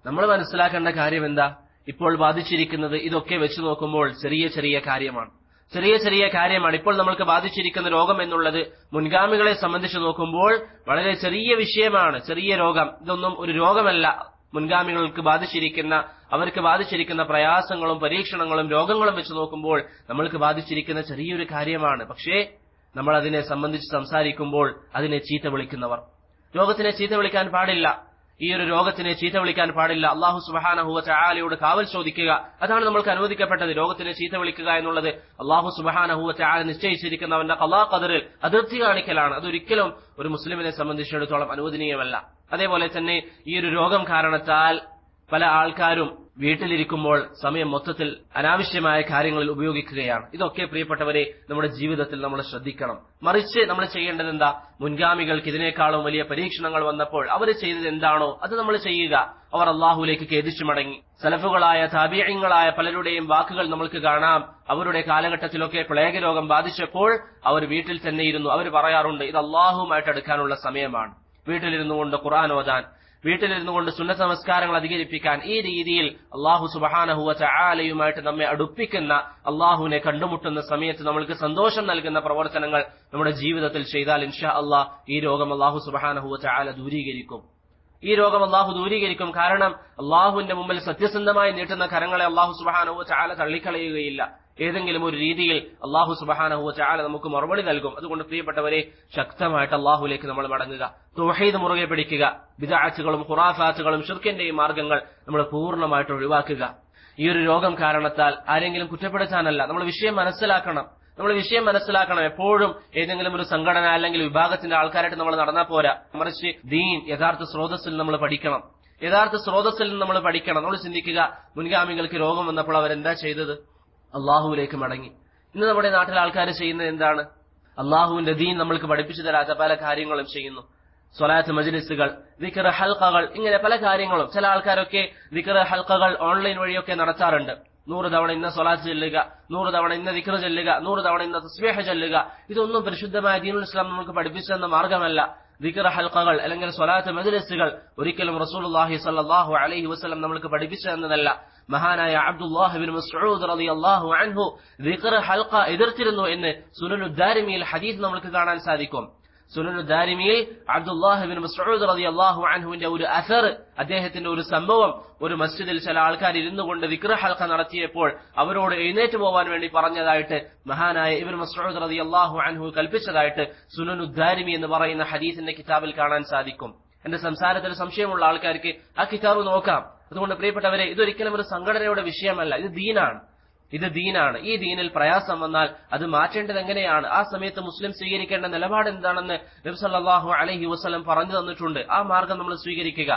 നമ്മൾ മനസ്സിലാക്കേണ്ട കാര്യം എന്താ ഇപ്പോൾ ബാധിച്ചിരിക്കുന്നത് ഇതൊക്കെ വെച്ച് നോക്കുമ്പോൾ ചെറിയ ചെറിയ കാര്യമാണ് ചെറിയ ചെറിയ കാര്യമാണ് ഇപ്പോൾ നമ്മൾക്ക് ബാധിച്ചിരിക്കുന്ന രോഗം എന്നുള്ളത് മുൻഗാമികളെ സംബന്ധിച്ച് നോക്കുമ്പോൾ വളരെ ചെറിയ വിഷയമാണ് ചെറിയ രോഗം ഇതൊന്നും ഒരു രോഗമല്ല മുൻഗാമികൾക്ക് ബാധിച്ചിരിക്കുന്ന അവർക്ക് ബാധിച്ചിരിക്കുന്ന പ്രയാസങ്ങളും പരീക്ഷണങ്ങളും രോഗങ്ങളും വെച്ച് നോക്കുമ്പോൾ നമ്മൾക്ക് ബാധിച്ചിരിക്കുന്ന ചെറിയൊരു കാര്യമാണ് പക്ഷേ നമ്മൾ അതിനെ സംബന്ധിച്ച് സംസാരിക്കുമ്പോൾ അതിനെ ചീത്ത വിളിക്കുന്നവർ രോഗത്തിനെ ചീത്ത വിളിക്കാൻ പാടില്ല ഈ ഒരു രോഗത്തിനെ ചീത്ത വിളിക്കാൻ പാടില്ല അള്ളാഹു സുബഹാനഹുവ ചായാലയോട് കാവൽ ചോദിക്കുക അതാണ് നമ്മൾക്ക് അനുവദിക്കപ്പെട്ടത് രോഗത്തിനെ ചീത്ത വിളിക്കുക എന്നുള്ളത് അള്ളാഹു സുബഹാനഹുവ ചായാല നിശ്ചയിച്ചിരിക്കുന്നവന്റെ കലാ കതിറിൽ അതിർത്തി കാണിക്കലാണ് അതൊരിക്കലും ഒരു മുസ്ലിമിനെ സംബന്ധിച്ചിടത്തോളം അനുവദനീയമല്ല അതേപോലെ തന്നെ ഈ ഒരു രോഗം കാരണത്താൽ പല ആൾക്കാരും വീട്ടിലിരിക്കുമ്പോൾ സമയം മൊത്തത്തിൽ അനാവശ്യമായ കാര്യങ്ങളിൽ ഉപയോഗിക്കുകയാണ് ഇതൊക്കെ പ്രിയപ്പെട്ടവരെ നമ്മുടെ ജീവിതത്തിൽ നമ്മൾ ശ്രദ്ധിക്കണം മറിച്ച് നമ്മൾ ചെയ്യേണ്ടത് എന്താ മുൻഗാമികൾക്ക് ഇതിനേക്കാളും വലിയ പരീക്ഷണങ്ങൾ വന്നപ്പോൾ അവർ ചെയ്തത് എന്താണോ അത് നമ്മൾ ചെയ്യുക അവർ അള്ളാഹുലേക്ക് ഖേദിച്ചു മടങ്ങി സലഫുകളായ താബീയങ്ങളായ പലരുടെയും വാക്കുകൾ നമ്മൾക്ക് കാണാം അവരുടെ കാലഘട്ടത്തിലൊക്കെ പ്ലേഗ് രോഗം ബാധിച്ചപ്പോൾ അവർ വീട്ടിൽ തന്നെ ഇരുന്നു അവർ പറയാറുണ്ട് ഇത് അള്ളാഹുമായിട്ട് എടുക്കാനുള്ള സമയമാണ് വീട്ടിലിരുന്നു കൊണ്ട് ഖുർആൻ ഓതാൻ വീട്ടിലിരുന്നു കൊണ്ട് സുന്നത്ത് നമസ്കാരങ്ങൾ അധികരിപ്പിക്കാൻ ഈ രീതിയിൽ അള്ളാഹു സുബഹാനഹുവ ചായാലയുമായിട്ട് നമ്മെ അടുപ്പിക്കുന്ന അള്ളാഹുവിനെ കണ്ടുമുട്ടുന്ന സമയത്ത് നമ്മൾക്ക് സന്തോഷം നൽകുന്ന പ്രവർത്തനങ്ങൾ നമ്മുടെ ജീവിതത്തിൽ ചെയ്താൽ ഇൻഷാ അള്ളാഹ് ഈ രോഗം അള്ളാഹു സുബഹാനഹുവ ചായാല ദൂരീകരിക്കും ഈ രോഗം അള്ളാഹു ദൂരീകരിക്കും കാരണം അള്ളാഹുവിന്റെ മുമ്പിൽ സത്യസന്ധമായി നീട്ടുന്ന കരങ്ങളെ അള്ളാഹു സുബഹാനഹുവ ചായാല തള്ളിക്കളയുകയില്ല ഏതെങ്കിലും ഒരു രീതിയിൽ അള്ളാഹു സുബഹാനഹുവ ചായാല നമുക്ക് മറുപടി നൽകും അതുകൊണ്ട് പ്രിയപ്പെട്ടവരെ ശക്തമായിട്ട് അള്ളാഹുലേക്ക് നമ്മൾ മടങ്ങുക തോഹീദ് മുറുകെ പിടിക്കുക വിദാച്ചുകളും ഹുറാഫാത്തുകളും ഷിർക്കിന്റെയും മാർഗങ്ങൾ നമ്മൾ പൂർണ്ണമായിട്ട് ഒഴിവാക്കുക ഈ ഒരു രോഗം കാരണത്താൽ ആരെങ്കിലും കുറ്റപ്പെടുത്താനല്ല നമ്മൾ വിഷയം മനസ്സിലാക്കണം നമ്മൾ വിഷയം മനസ്സിലാക്കണം എപ്പോഴും ഏതെങ്കിലും ഒരു സംഘടന അല്ലെങ്കിൽ വിഭാഗത്തിന്റെ ആൾക്കാരായിട്ട് നമ്മൾ നടന്നാൽ പോരാ മറിച്ച് ദീൻ യഥാർത്ഥ സ്രോതസ്സിൽ നമ്മൾ പഠിക്കണം യഥാർത്ഥ സ്രോതസ്സിൽ നിന്ന് നമ്മൾ പഠിക്കണം നമ്മൾ ചിന്തിക്കുക മുൻഗാമികൾക്ക് രോഗം വന്നപ്പോൾ അവരെന്താ ചെയ്തത് അള്ളാഹുവിലേക്ക് മടങ്ങി ഇന്ന് നമ്മുടെ നാട്ടിലെ ആൾക്കാർ ചെയ്യുന്നത് എന്താണ് അള്ളാഹുവിന്റെ ദീൻ നമ്മൾക്ക് പഠിപ്പിച്ചു തരാത്ത പല കാര്യങ്ങളും ചെയ്യുന്നു സ്വലാത്ത് മജ്ലിസുകൾ ദിക്കർ ഹൽക്കകൾ ഇങ്ങനെ പല കാര്യങ്ങളും ചില ആൾക്കാരൊക്കെ ദിക്കർ ഹൽക്കകൾ ഓൺലൈൻ വഴിയൊക്കെ നടത്താറുണ്ട് നൂറ് തവണ ഇന്ന സ്വലാത്ത് ചെല്ലുക നൂറ് തവണ ഇന്ന ദിക്കർ ചെല്ലുക നൂറ് തവണ ഇന്ന തസ്ബേഹ ചെല്ലുക ഇതൊന്നും പരിശുദ്ധമായ ദീനുൽ ഇസ്ലാം നമുക്ക് പഠിപ്പിച്ചു തന്ന മാർഗമല്ല ദിക്കർ ഹൽക്കകൾ അല്ലെങ്കിൽ സ്വലാത്ത് മജ്ലിസുകൾ ഒരിക്കലും റസൂലുള്ളാഹി സ്വല്ലല്ലാഹു അലൈഹി വസല്ലം നമ്മൾക്ക് പഠിപ്പിച്ചു തന്നതല്ല മഹാനായ അബ്ദുല്ലാഹിബിൻ മസ്ഊദ് റളിയല്ലാഹു അൻഹു ദിക്ർ ഹൽഖ എതിർത്തിരുന്നു എന്ന് സുനനുദ്ദാരിമിയിൽ ഹദീസ് നമുക്ക് കാണാൻ സാധിക്കും സുനനുദ്ദാരിമിയിൽ അബ്ദുല്ലാഹിബിൻ മസ്ഊദ് റളിയല്ലാഹു അൻഹുവിന്റെ ഒരു അസർ അദ്ദേഹത്തിന്റെ ഒരു സംഭവം ഒരു മസ്ജിദിൽ ചില ആൾക്കാർ ഇരുന്നു കൊണ്ട് ദിക്ർ ഹൽഖ നടത്തിയപ്പോൾ അവരോട് എഴുന്നേറ്റ് പോവാൻ വേണ്ടി പറഞ്ഞതായിട്ട് മഹാനായ ഇബിൻ മസ്ഊദ് റളിയല്ലാഹു അൻഹു കൽപ്പിച്ചതായിട്ട് സുനനുദ്ദാരിമി എന്ന് പറയുന്ന ഹദീസിന്റെ കിതാബിൽ കാണാൻ സാധിക്കും എന്റെ സംസാരത്തിൽ സംശയമുള്ള ആൾക്കാർക്ക് ആ കിതാബ് നോക്കാം അതുകൊണ്ട് പ്രിയപ്പെട്ടവരെ ഇതൊരിക്കലും ഒരു സംഘടനയുടെ വിഷയമല്ല ഇത് ദീനാണ് ഇത് ദീനാണ് ഈ ദീനിൽ പ്രയാസം വന്നാൽ അത് മാറ്റേണ്ടത് എങ്ങനെയാണ് ആ സമയത്ത് മുസ്ലിം സ്വീകരിക്കേണ്ട നിലപാട് എന്താണെന്ന് നബ്സല്ലാഹു അലഹി വസ്ലം പറഞ്ഞു തന്നിട്ടുണ്ട് ആ മാർഗം നമ്മൾ സ്വീകരിക്കുക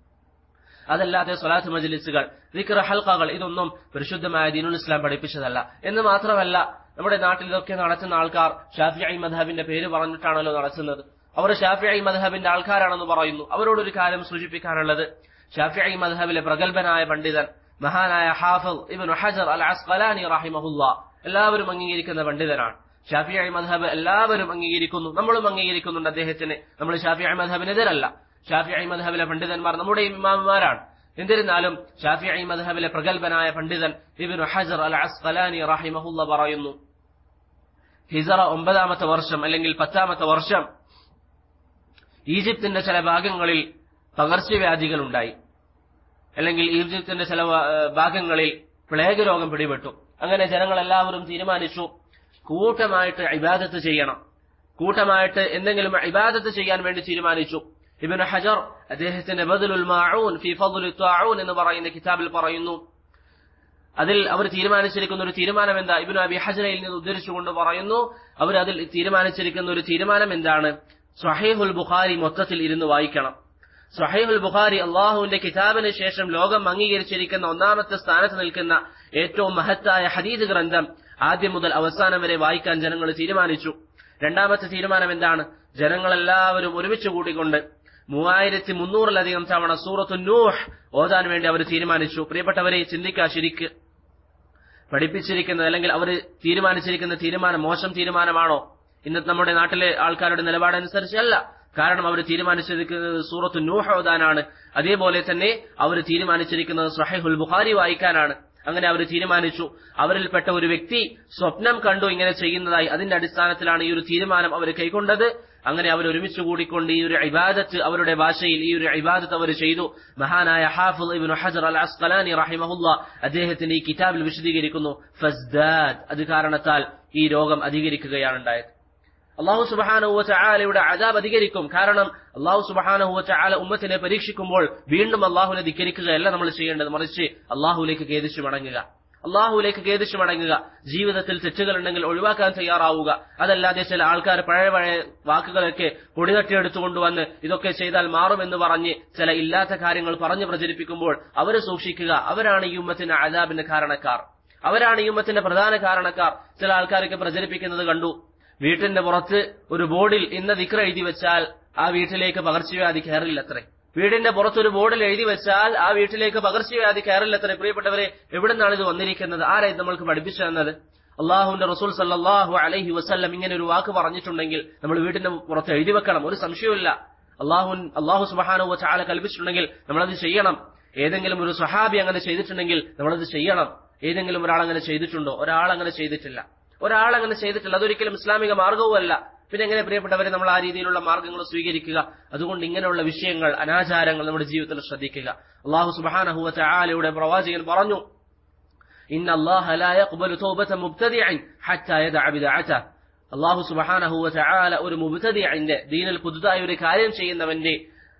അതല്ലാതെ സ്വലാത്ത് മജ്ലിസുകൾ ദിക്ർ ഹൽക്കകൾ ഇതൊന്നും പരിശുദ്ധമായ ദീനുൽ ഇസ്ലാം പഠിപ്പിച്ചതല്ല എന്ന് മാത്രമല്ല നമ്മുടെ നാട്ടിൽ ഇതൊക്കെ നടത്തുന്ന ആൾക്കാർ ഷാഫിഐ മദ്ഹബിന്റെ പേര് പറഞ്ഞിട്ടാണല്ലോ നടത്തുന്നത് അവർ ഷാഫിഐ മദ്ഹബിന്റെ ആൾക്കാരാണെന്ന് പറയുന്നു അവരോട് ഒരു കാര്യം സൂചിപ്പിക്കാനുള്ളത് ഷാഫിഐ മദ്ഹബിലെ പ്രഗത്ഭനായ പണ്ഡിതൻ മഹാനായ ഹാഫിദ് ഇബ്നു ഹജർ അൽ അസ്ഖലാനി റഹിമഹുല്ല എല്ലാവരും അംഗീകരിക്കുന്ന പണ്ഡിതനാണ് ഷാഫിഐ മദ്ഹബ് എല്ലാവരും അംഗീകരിക്കുന്നു നമ്മളും അംഗീകരിക്കുന്നുണ്ട് അദ്ദേഹത്തിന് നമ്മൾ ഷാഫിഐ മദ്ഹബിനെതിരല്ല ഷാഫിഐ മദ്ഹബിലെ പണ്ഡിതന്മാർ നമ്മുടെ ഇമാമുമാരാണ് എന്നിരുന്നാലും ഷാഫിഐ മദ്ഹബിലെ പ്രഗത്ഭനായ പണ്ഡിതൻ ഇബ്നു ഹജർ അൽ അസ്ഖലാനി റഹിമഹുല്ല പറയുന്നു ഹിസറ ഒമ്പതാമത്തെ വർഷം അല്ലെങ്കിൽ പത്താമത്തെ വർഷം ഈജിപ്തിന്റെ ചില ഭാഗങ്ങളിൽ പകർച്ചവ്യാധികൾ ഉണ്ടായി അല്ലെങ്കിൽ ഈജിപ്തിന്റെ ചില ഭാഗങ്ങളിൽ പ്ലേഗ് രോഗം പിടിപെട്ടു അങ്ങനെ ജനങ്ങൾ എല്ലാവരും തീരുമാനിച്ചു കൂട്ടമായിട്ട് ഇബാദത്ത് ചെയ്യണം കൂട്ടമായിട്ട് എന്തെങ്കിലും ഇബാദത്ത് ചെയ്യാൻ വേണ്ടി തീരുമാനിച്ചു ഇബിൻ ഹജർ അദ്ദേഹത്തിന്റെ ബദലുൽ മാഊൻ ഫി ഫദ്ലുൽ താഊൻ എന്ന് പറയുന്ന കിതാബിൽ പറയുന്നു അതിൽ അവർ തീരുമാനിച്ചിരിക്കുന്ന ഒരു തീരുമാനം എന്താ ഇബിൻ അബി ഹജറയിൽ നിന്ന് ഉദ്ധരിച്ചുകൊണ്ട് പറയുന്നു അവർ അതിൽ തീരുമാനിച്ചിരിക്കുന്ന ഒരു തീരുമാനം എന്താണ് സഹീഹുൽ ബുഖാരി മൊത്തത്തിൽ ഇരുന്ന് വായിക്കണം സഹീഹുൽ ബുഖാരി അള്ളാഹുവിന്റെ കിതാബിന് ശേഷം ലോകം അംഗീകരിച്ചിരിക്കുന്ന ഒന്നാമത്തെ സ്ഥാനത്ത് നിൽക്കുന്ന ഏറ്റവും മഹത്തായ ഹദീദ് ഗ്രന്ഥം ആദ്യം മുതൽ അവസാനം വരെ വായിക്കാൻ ജനങ്ങൾ തീരുമാനിച്ചു രണ്ടാമത്തെ തീരുമാനം എന്താണ് ജനങ്ങളെല്ലാവരും ഒരുമിച്ച് കൂട്ടിക്കൊണ്ട് മൂവായിരത്തി മുന്നൂറിലധികം തവണ സൂറത്തു നൂഹ് ഓതാൻ വേണ്ടി അവർ തീരുമാനിച്ചു പ്രിയപ്പെട്ടവരെ ചിന്തിക്കുക ശരിക്ക് പഠിപ്പിച്ചിരിക്കുന്നത് അല്ലെങ്കിൽ അവർ തീരുമാനിച്ചിരിക്കുന്ന തീരുമാനം മോശം തീരുമാനമാണോ ഇന്നത്തെ നമ്മുടെ നാട്ടിലെ ആൾക്കാരുടെ നിലപാടനുസരിച്ചല്ല കാരണം അവർ തീരുമാനിച്ചിരിക്കുന്നത് സൂറത്ത് നൂഹ് ഓതാനാണ് അതേപോലെ തന്നെ അവർ തീരുമാനിച്ചിരിക്കുന്നത് സഹൈഹുൽ ബുഖാരി വായിക്കാനാണ് അങ്ങനെ അവർ തീരുമാനിച്ചു അവരിൽപ്പെട്ട ഒരു വ്യക്തി സ്വപ്നം കണ്ടു ഇങ്ങനെ ചെയ്യുന്നതായി അതിന്റെ അടിസ്ഥാനത്തിലാണ് ഈ ഒരു തീരുമാനം അവർ കൈക്കൊണ്ടത് അങ്ങനെ അവർ ഒരുമിച്ച് കൂടിക്കൊണ്ട് ഈ ഒരു ഇബാദത്ത് അവരുടെ ഭാഷയിൽ ഈ ഒരു ഇബാദത്ത് അവർ ചെയ്തു മഹാനായ ഹാഫിദ് ഇബ്നു ഹജർ അൽ അസ്ഖലാനി റഹിമഹുല്ല അദ്ദേഹത്തിന്റെ ഈ കിതാബിൽ വിശദീകരിക്കുന്നു ഫസ്ദാദ് അത് കാരണത്താൽ ഈ രോഗം അധികരിക്കുകയാണ് ഉണ്ടായത് അള്ളാഹു സുബാനഹുവ ചായാലയുടെ അജാബ് അധികരിക്കും കാരണം അള്ളാഹു സുബാനഹുവ ചായാല ഉമ്മത്തിനെ പരീക്ഷിക്കുമ്പോൾ വീണ്ടും അള്ളാഹുവിനെ ധിക്കരിക്കുകയല്ല നമ്മൾ ചെയ്യേണ്ടത് മറിച്ച് അള്ളാഹുലേക്ക് ഖേദിച്ചു മടങ്ങുക അള്ളാഹുലേക്ക് ഖേദിച്ചു മടങ്ങുക ജീവിതത്തിൽ തെറ്റുകളുണ്ടെങ്കിൽ ഒഴിവാക്കാൻ തയ്യാറാവുക അതല്ലാതെ ചില ആൾക്കാർ പഴയ പഴയ വാക്കുകളൊക്കെ പൊടിതട്ടിയെടുത്തുകൊണ്ടുവന്ന് ഇതൊക്കെ ചെയ്താൽ മാറുമെന്ന് പറഞ്ഞ് ചില ഇല്ലാത്ത കാര്യങ്ങൾ പറഞ്ഞു പ്രചരിപ്പിക്കുമ്പോൾ അവരെ സൂക്ഷിക്കുക അവരാണ് ഈ ഉമ്മത്തിന്റെ അജാബിന്റെ കാരണക്കാർ അവരാണ് ഈ ഉമ്മത്തിന്റെ പ്രധാന കാരണക്കാർ ചില ആൾക്കാരൊക്കെ പ്രചരിപ്പിക്കുന്നത് കണ്ടു വീട്ടിന്റെ പുറത്ത് ഒരു ബോർഡിൽ ഇന്ന ദിക്ര എഴുതി വെച്ചാൽ ആ വീട്ടിലേക്ക് പകർച്ചവ്യാധി കയറില്ലത്രേ വീടിന്റെ പുറത്തൊരു ബോർഡിൽ എഴുതി വെച്ചാൽ ആ വീട്ടിലേക്ക് പകർച്ചവ്യാധി കയറില്ലത്രേ പ്രിയപ്പെട്ടവരെ എവിടെ നിന്നാണ് ഇത് വന്നിരിക്കുന്നത് ആരാ ഇത് നമ്മൾക്ക് പഠിപ്പിച്ചു തന്നത് അള്ളാഹുവിന്റെ റസൂൽ സല്ലാഹു അലൈഹി വസ്ല്ലം ഇങ്ങനെ ഒരു വാക്ക് പറഞ്ഞിട്ടുണ്ടെങ്കിൽ നമ്മൾ വീടിന്റെ പുറത്ത് എഴുതി വെക്കണം ഒരു സംശയവുമില്ല അള്ളാഹു അള്ളാഹു സുബാനു ചാല കൽപ്പിച്ചിട്ടുണ്ടെങ്കിൽ നമ്മളത് ചെയ്യണം ഏതെങ്കിലും ഒരു സഹാബി അങ്ങനെ ചെയ്തിട്ടുണ്ടെങ്കിൽ നമ്മളത് ചെയ്യണം ഏതെങ്കിലും ഒരാൾ അങ്ങനെ ചെയ്തിട്ടുണ്ടോ ഒരാൾ അങ്ങനെ ചെയ്തിട്ടില്ല ഒരാൾ അങ്ങനെ ചെയ്തിട്ടില്ല അതൊരിക്കലും ഇസ്ലാമിക മാർഗവുമല്ല പിന്നെ എങ്ങനെ പ്രിയപ്പെട്ടവരെ നമ്മൾ ആ രീതിയിലുള്ള മാർഗങ്ങൾ സ്വീകരിക്കുക അതുകൊണ്ട് ഇങ്ങനെയുള്ള വിഷയങ്ങൾ അനാചാരങ്ങൾ നമ്മുടെ ജീവിതത്തിൽ ശ്രദ്ധിക്കുക അള്ളാഹു സുബാനഹുവ ആലയുടെ പ്രവാചകൻ പറഞ്ഞു ഇന്ന അല്ലാഹ ലാ യഖ്ബലു തൗബത മുബ്തദിഇൻ ഹത്താ യദഅ ബിദഅത അല്ലാഹു സുബ്ഹാനഹു വ തആല ഒരു മുബ്തദിഇന്റെ ദീനിൽ പുതുതായി ഒരു കാര്യം ചെയ്യുന്നവന്റെ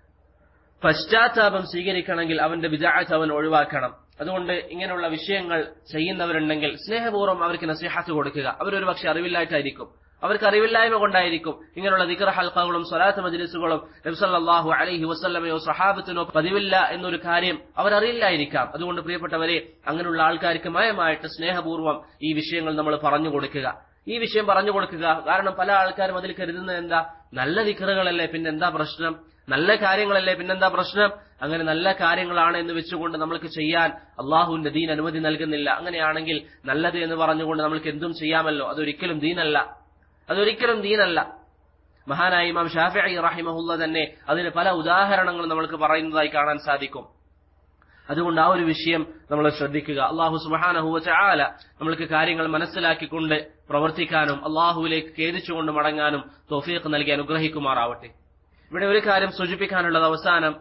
പശ്ചാത്താപം സ്വീകരിക്കണമെങ്കിൽ അവന്റെ ബിദഅത്ത് അവൻ ഒഴിവാക്കണം അതുകൊണ്ട് ഇങ്ങനെയുള്ള വിഷയങ്ങൾ ചെയ്യുന്നവരുണ്ടെങ്കിൽ സ്നേഹപൂർവ്വം അവർക്ക് നസീഹത്ത് കൊടുക്കുക അവരൊരു പക്ഷെ അറിവില്ലായിട്ടായിരിക്കും അവർക്ക് അറിവില്ലായ്മ കൊണ്ടായിരിക്കും ഇങ്ങനെയുള്ള ദിക്ര ഹൽക്കകളും സ്വലാത്ത് മജ്ലിസുകളും നബ്സല്ലാഹു അലൈഹി വസ്ല്ലമയോ സഹാബത്തിനോ പതിവില്ല എന്നൊരു കാര്യം അവരറിയില്ലായിരിക്കാം അതുകൊണ്ട് പ്രിയപ്പെട്ടവരെ അങ്ങനെയുള്ള ആൾക്കാർക്ക് മയമായിട്ട് സ്നേഹപൂർവ്വം ഈ വിഷയങ്ങൾ നമ്മൾ പറഞ്ഞു കൊടുക്കുക ഈ വിഷയം പറഞ്ഞു കൊടുക്കുക കാരണം പല ആൾക്കാരും അതിൽ കരുതുന്നത് എന്താ നല്ല ദിക്റുകളല്ലേ പിന്നെന്താ പ്രശ്നം നല്ല കാര്യങ്ങളല്ലേ പിന്നെന്താ പ്രശ്നം അങ്ങനെ നല്ല കാര്യങ്ങളാണ് എന്ന് വെച്ചുകൊണ്ട് നമ്മൾക്ക് ചെയ്യാൻ അള്ളാഹുവിന്റെ ദീൻ അനുമതി നൽകുന്നില്ല അങ്ങനെയാണെങ്കിൽ നല്ലത് എന്ന് പറഞ്ഞുകൊണ്ട് നമ്മൾക്ക് എന്തും ചെയ്യാമല്ലോ അതൊരിക്കലും ദീനല്ല അതൊരിക്കലും ദീനല്ല മഹാനായ ഇമാം ഷാഫി റഹിമഹുല്ല തന്നെ അതിന് പല ഉദാഹരണങ്ങളും നമ്മൾക്ക് പറയുന്നതായി കാണാൻ സാധിക്കും അതുകൊണ്ട് ആ ഒരു വിഷയം നമ്മൾ ശ്രദ്ധിക്കുക അള്ളാഹു സുബാനഹുവ ചാല നമ്മൾക്ക് കാര്യങ്ങൾ മനസ്സിലാക്കിക്കൊണ്ട് പ്രവർത്തിക്കാനും അള്ളാഹുവിലേക്ക് ഖേദിച്ചുകൊണ്ട് മടങ്ങാനും തോഫീഖ് നൽകി അനുഗ്രഹിക്കുമാറാവട്ടെ ഇവിടെ ഒരു കാര്യം സൂചിപ്പിക്കാനുള്ളത് അവസാനം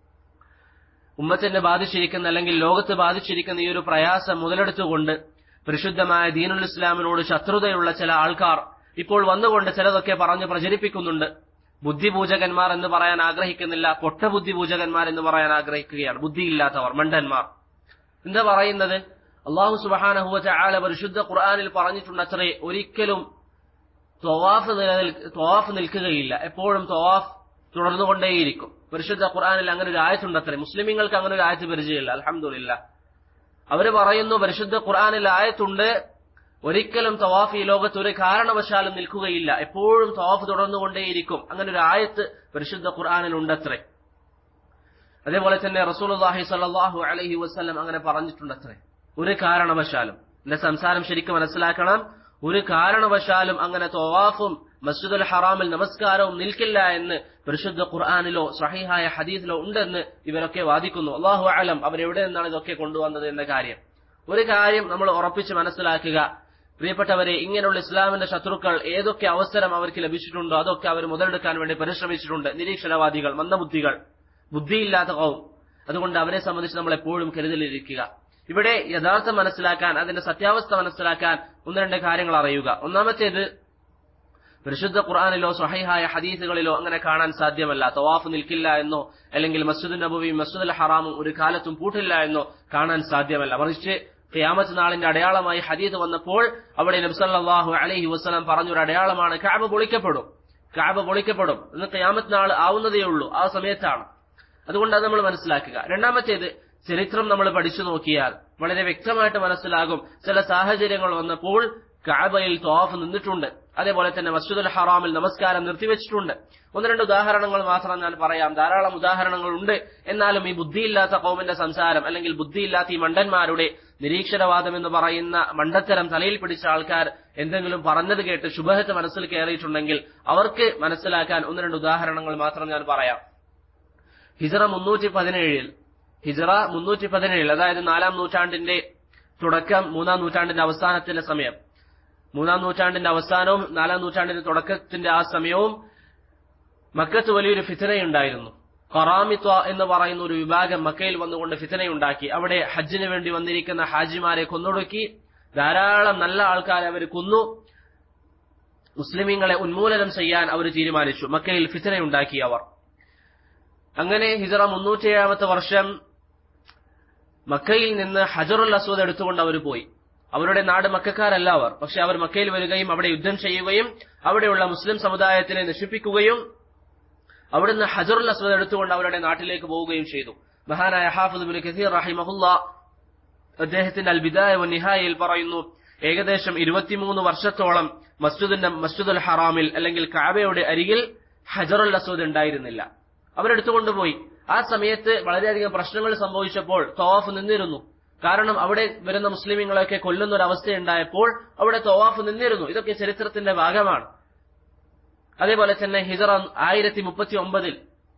ഉമ്മത്തിനെ ബാധിച്ചിരിക്കുന്ന അല്ലെങ്കിൽ ലോകത്ത് ബാധിച്ചിരിക്കുന്ന ഈ ഒരു പ്രയാസം മുതലെടുത്തുകൊണ്ട് പരിശുദ്ധമായ ദീനുൽ ഇസ്ലാമിനോട് ശത്രുതയുള്ള ചില ആൾക്കാർ ഇപ്പോൾ വന്നുകൊണ്ട് ചിലതൊക്കെ പറഞ്ഞ് പ്രചരിപ്പിക്കുന്നുണ്ട് ബുദ്ധിപൂജകന്മാർ എന്ന് പറയാൻ ആഗ്രഹിക്കുന്നില്ല പൊട്ട ബുദ്ധിപൂജകന്മാർ എന്ന് പറയാൻ ആഗ്രഹിക്കുകയാണ് ബുദ്ധിയില്ലാത്തവർ മണ്ടന്മാർ എന്താ പറയുന്നത് അള്ളാഹു സുബാനഹുവച്ച ആല പരിശുദ്ധ ഖുർആാനിൽ പറഞ്ഞിട്ടുണ്ട് അത്രേ ഒരിക്കലും തൊവാഫ് നിലനിൽ തൊവാഫ് നിൽക്കുകയില്ല എപ്പോഴും തൊവാഫ് തുടർന്നുകൊണ്ടേയിരിക്കും പരിശുദ്ധ ഖുർആാനിൽ അങ്ങനെ ഒരു ആയത്തുണ്ട് അത്രേ മുസ്ലിമീങ്ങൾക്ക് അങ്ങനെ ഒരു ആയത്ത് പരിചയമില്ല അലഹമില്ല അവര് പറയുന്നു പരിശുദ്ധ ഖുർആാനിൽ ആയത്തുണ്ട് ഒരിക്കലും തവാഫ് ഈ ലോകത്ത് ഒരു കാരണവശാലും നിൽക്കുകയില്ല എപ്പോഴും തവാഫ് തുടർന്നുകൊണ്ടേയിരിക്കും അങ്ങനെ ഒരു ആയത്ത് പരിശുദ്ധ ഖുർആാനിൽ ഉണ്ടത്രേ അതേപോലെ തന്നെ റസൂലുള്ളാഹി സ്വല്ലല്ലാഹു അലൈഹി വസല്ലം അങ്ങനെ പറഞ്ഞിട്ടുണ്ടത്രേ ഒരു കാരണവശാലും എന്റെ സംസാരം ശരിക്കും മനസ്സിലാക്കണം ഒരു കാരണവശാലും അങ്ങനെ തവാഫും മസ്ജിദുൽ ഹറാമിൽ നമസ്കാരവും നിൽക്കില്ല എന്ന് പരിശുദ്ധ ഖുർആാനിലോ സഹിഹായ ഹദീസിലോ ഉണ്ടെന്ന് ഇവരൊക്കെ വാദിക്കുന്നു അള്ളാഹു അലം അവരെവിടെ നിന്നാണ് ഇതൊക്കെ കൊണ്ടുവന്നത് എന്ന കാര്യം ഒരു കാര്യം നമ്മൾ ഉറപ്പിച്ച് മനസ്സിലാക്കുക പ്രിയപ്പെട്ടവരെ ഇങ്ങനെയുള്ള ഇസ്ലാമിന്റെ ശത്രുക്കൾ ഏതൊക്കെ അവസരം അവർക്ക് ലഭിച്ചിട്ടുണ്ടോ അതൊക്കെ അവർ മുതലെടുക്കാൻ വേണ്ടി പരിശ്രമിച്ചിട്ടുണ്ട് നിരീക്ഷണവാദികൾ മന്ദബുദ്ധികൾ ബുദ്ധിയില്ലാത്ത കൗം അതുകൊണ്ട് അവരെ സംബന്ധിച്ച് നമ്മൾ എപ്പോഴും കരുതലിരിക്കുക ഇവിടെ യഥാർത്ഥം മനസ്സിലാക്കാൻ അതിന്റെ സത്യാവസ്ഥ മനസ്സിലാക്കാൻ ഒന്ന് രണ്ട് കാര്യങ്ങൾ അറിയുക ഒന്നാമത്തേത് പരിശുദ്ധ ഖുർആാനിലോ സഹൈഹായ ഹദീസുകളിലോ അങ്ങനെ കാണാൻ സാധ്യമല്ല തവാഫ് നിൽക്കില്ല എന്നോ അല്ലെങ്കിൽ മസ്ജിദ് നബുവിയും മസ്ജിദുൽ ഹറാമും ഒരു കാലത്തും പൂട്ടില്ല എന്നോ കാണാൻ സാധ്യമല്ല മറിച്ച് ഖിയാമത്ത് നാളിന്റെ അടയാളമായി ഹദീദ് വന്നപ്പോൾ അവിടെ നബ്സല്ലാഹു അലൈഹി വസ്ലം പറഞ്ഞൊരു അടയാളമാണ് കാബ് പൊളിക്കപ്പെടും കാബ് പൊളിക്കപ്പെടും എന്ന് ഖിയാമത്ത് നാൾ ആവുന്നതേ ഉള്ളൂ ആ സമയത്താണ് അതുകൊണ്ട് അത് നമ്മൾ മനസ്സിലാക്കുക രണ്ടാമത്തേത് ചരിത്രം നമ്മൾ പഠിച്ചു നോക്കിയാൽ വളരെ വ്യക്തമായിട്ട് മനസ്സിലാകും ചില സാഹചര്യങ്ങൾ വന്നപ്പോൾ കാബയിൽ തോഫ് നിന്നിട്ടുണ്ട് അതേപോലെ തന്നെ മസ്ജിദുൽ ഹറാമിൽ നമസ്കാരം നിർത്തിവെച്ചിട്ടുണ്ട് ഒന്ന് രണ്ട് ഉദാഹരണങ്ങൾ മാത്രം ഞാൻ പറയാം ധാരാളം ഉദാഹരണങ്ങൾ ഉണ്ട് എന്നാലും ഈ ബുദ്ധിയില്ലാത്ത കൗമിന്റെ സംസാരം അല്ലെങ്കിൽ ബുദ്ധിയില്ലാത്ത ഈ മണ്ടന്മാരുടെ നിരീക്ഷരവാദം എന്ന് പറയുന്ന മണ്ടത്തരം തലയിൽ പിടിച്ച ആൾക്കാർ എന്തെങ്കിലും പറഞ്ഞത് കേട്ട് ശുഭഹത്ത് മനസ്സിൽ കയറിയിട്ടുണ്ടെങ്കിൽ അവർക്ക് മനസ്സിലാക്കാൻ ഒന്ന് രണ്ട് ഉദാഹരണങ്ങൾ മാത്രം ഞാൻ പറയാം ഹിജറ മുന്നൂറ്റി പതിനേഴിൽ ഹിജറ മുന്നൂറ്റി പതിനേഴിൽ അതായത് നാലാം നൂറ്റാണ്ടിന്റെ തുടക്കം മൂന്നാം നൂറ്റാണ്ടിന്റെ അവസാനത്തിന്റെ സമയം മൂന്നാം നൂറ്റാണ്ടിന്റെ അവസാനവും നാലാം നൂറ്റാണ്ടിന്റെ തുടക്കത്തിന്റെ ആ സമയവും മക്കത്ത് വലിയൊരു ഫിത്തനയുണ്ടായിരുന്നു ഖറാമിത്വ എന്ന് പറയുന്ന ഒരു വിഭാഗം മക്കയിൽ വന്നുകൊണ്ട് ഫിത്തനയുണ്ടാക്കി അവിടെ ഹജ്ജിന് വേണ്ടി വന്നിരിക്കുന്ന ഹാജിമാരെ കൊന്നൊടുക്കി ധാരാളം നല്ല ആൾക്കാരെ അവർ കൊന്നു മുസ്ലിമീങ്ങളെ ഉന്മൂലനം ചെയ്യാൻ അവർ തീരുമാനിച്ചു മക്കയിൽ ഫിത്തനയുണ്ടാക്കി അവർ അങ്ങനെ ഹിജറ മുന്നൂറ്റിയേഴാമത്തെ വർഷം മക്കയിൽ നിന്ന് ഹജറുൽ അസ്വദ് എടുത്തുകൊണ്ട് അവർ പോയി അവരുടെ നാട് മക്കാരല്ല അവർ പക്ഷെ അവർ മക്കയിൽ വരികയും അവിടെ യുദ്ധം ചെയ്യുകയും അവിടെയുള്ള മുസ്ലിം സമുദായത്തിനെ നശിപ്പിക്കുകയും അവിടുന്ന് ഹജറുൽ അസ്വദ് എടുത്തുകൊണ്ട് അവരുടെ നാട്ടിലേക്ക് പോവുകയും ചെയ്തു മഹാനായ ഹാഫിദ് ബിൻ കസീർ റഹിമഹുല്ല അദ്ദേഹത്തിന്റെ അൽബിദായ നിഹായയിൽ പറയുന്നു ഏകദേശം ഇരുപത്തിമൂന്ന് വർഷത്തോളം മസ്ജിദിന്റെ മസ്ജിദുൽ ഹറാമിൽ അല്ലെങ്കിൽ കാബയുടെ അരികിൽ ഹജറുൽ അസ്വദ് ഉണ്ടായിരുന്നില്ല അവരെടുത്തുകൊണ്ടുപോയി ആ സമയത്ത് വളരെയധികം പ്രശ്നങ്ങൾ സംഭവിച്ചപ്പോൾ തവാഫ് നിന്നിരുന്നു കാരണം അവിടെ വരുന്ന മുസ്ലിമീങ്ങളെയൊക്കെ കൊല്ലുന്ന ഒരു അവസ്ഥയുണ്ടായപ്പോൾ അവിടെ തവാഫ് നിന്നിരുന്നു ഇതൊക്കെ ചരിത്രത്തിന്റെ ഭാഗമാണ് അതേപോലെ തന്നെ ഹിജറ ആയിരത്തി മുപ്പത്തി ഒമ്പതിൽ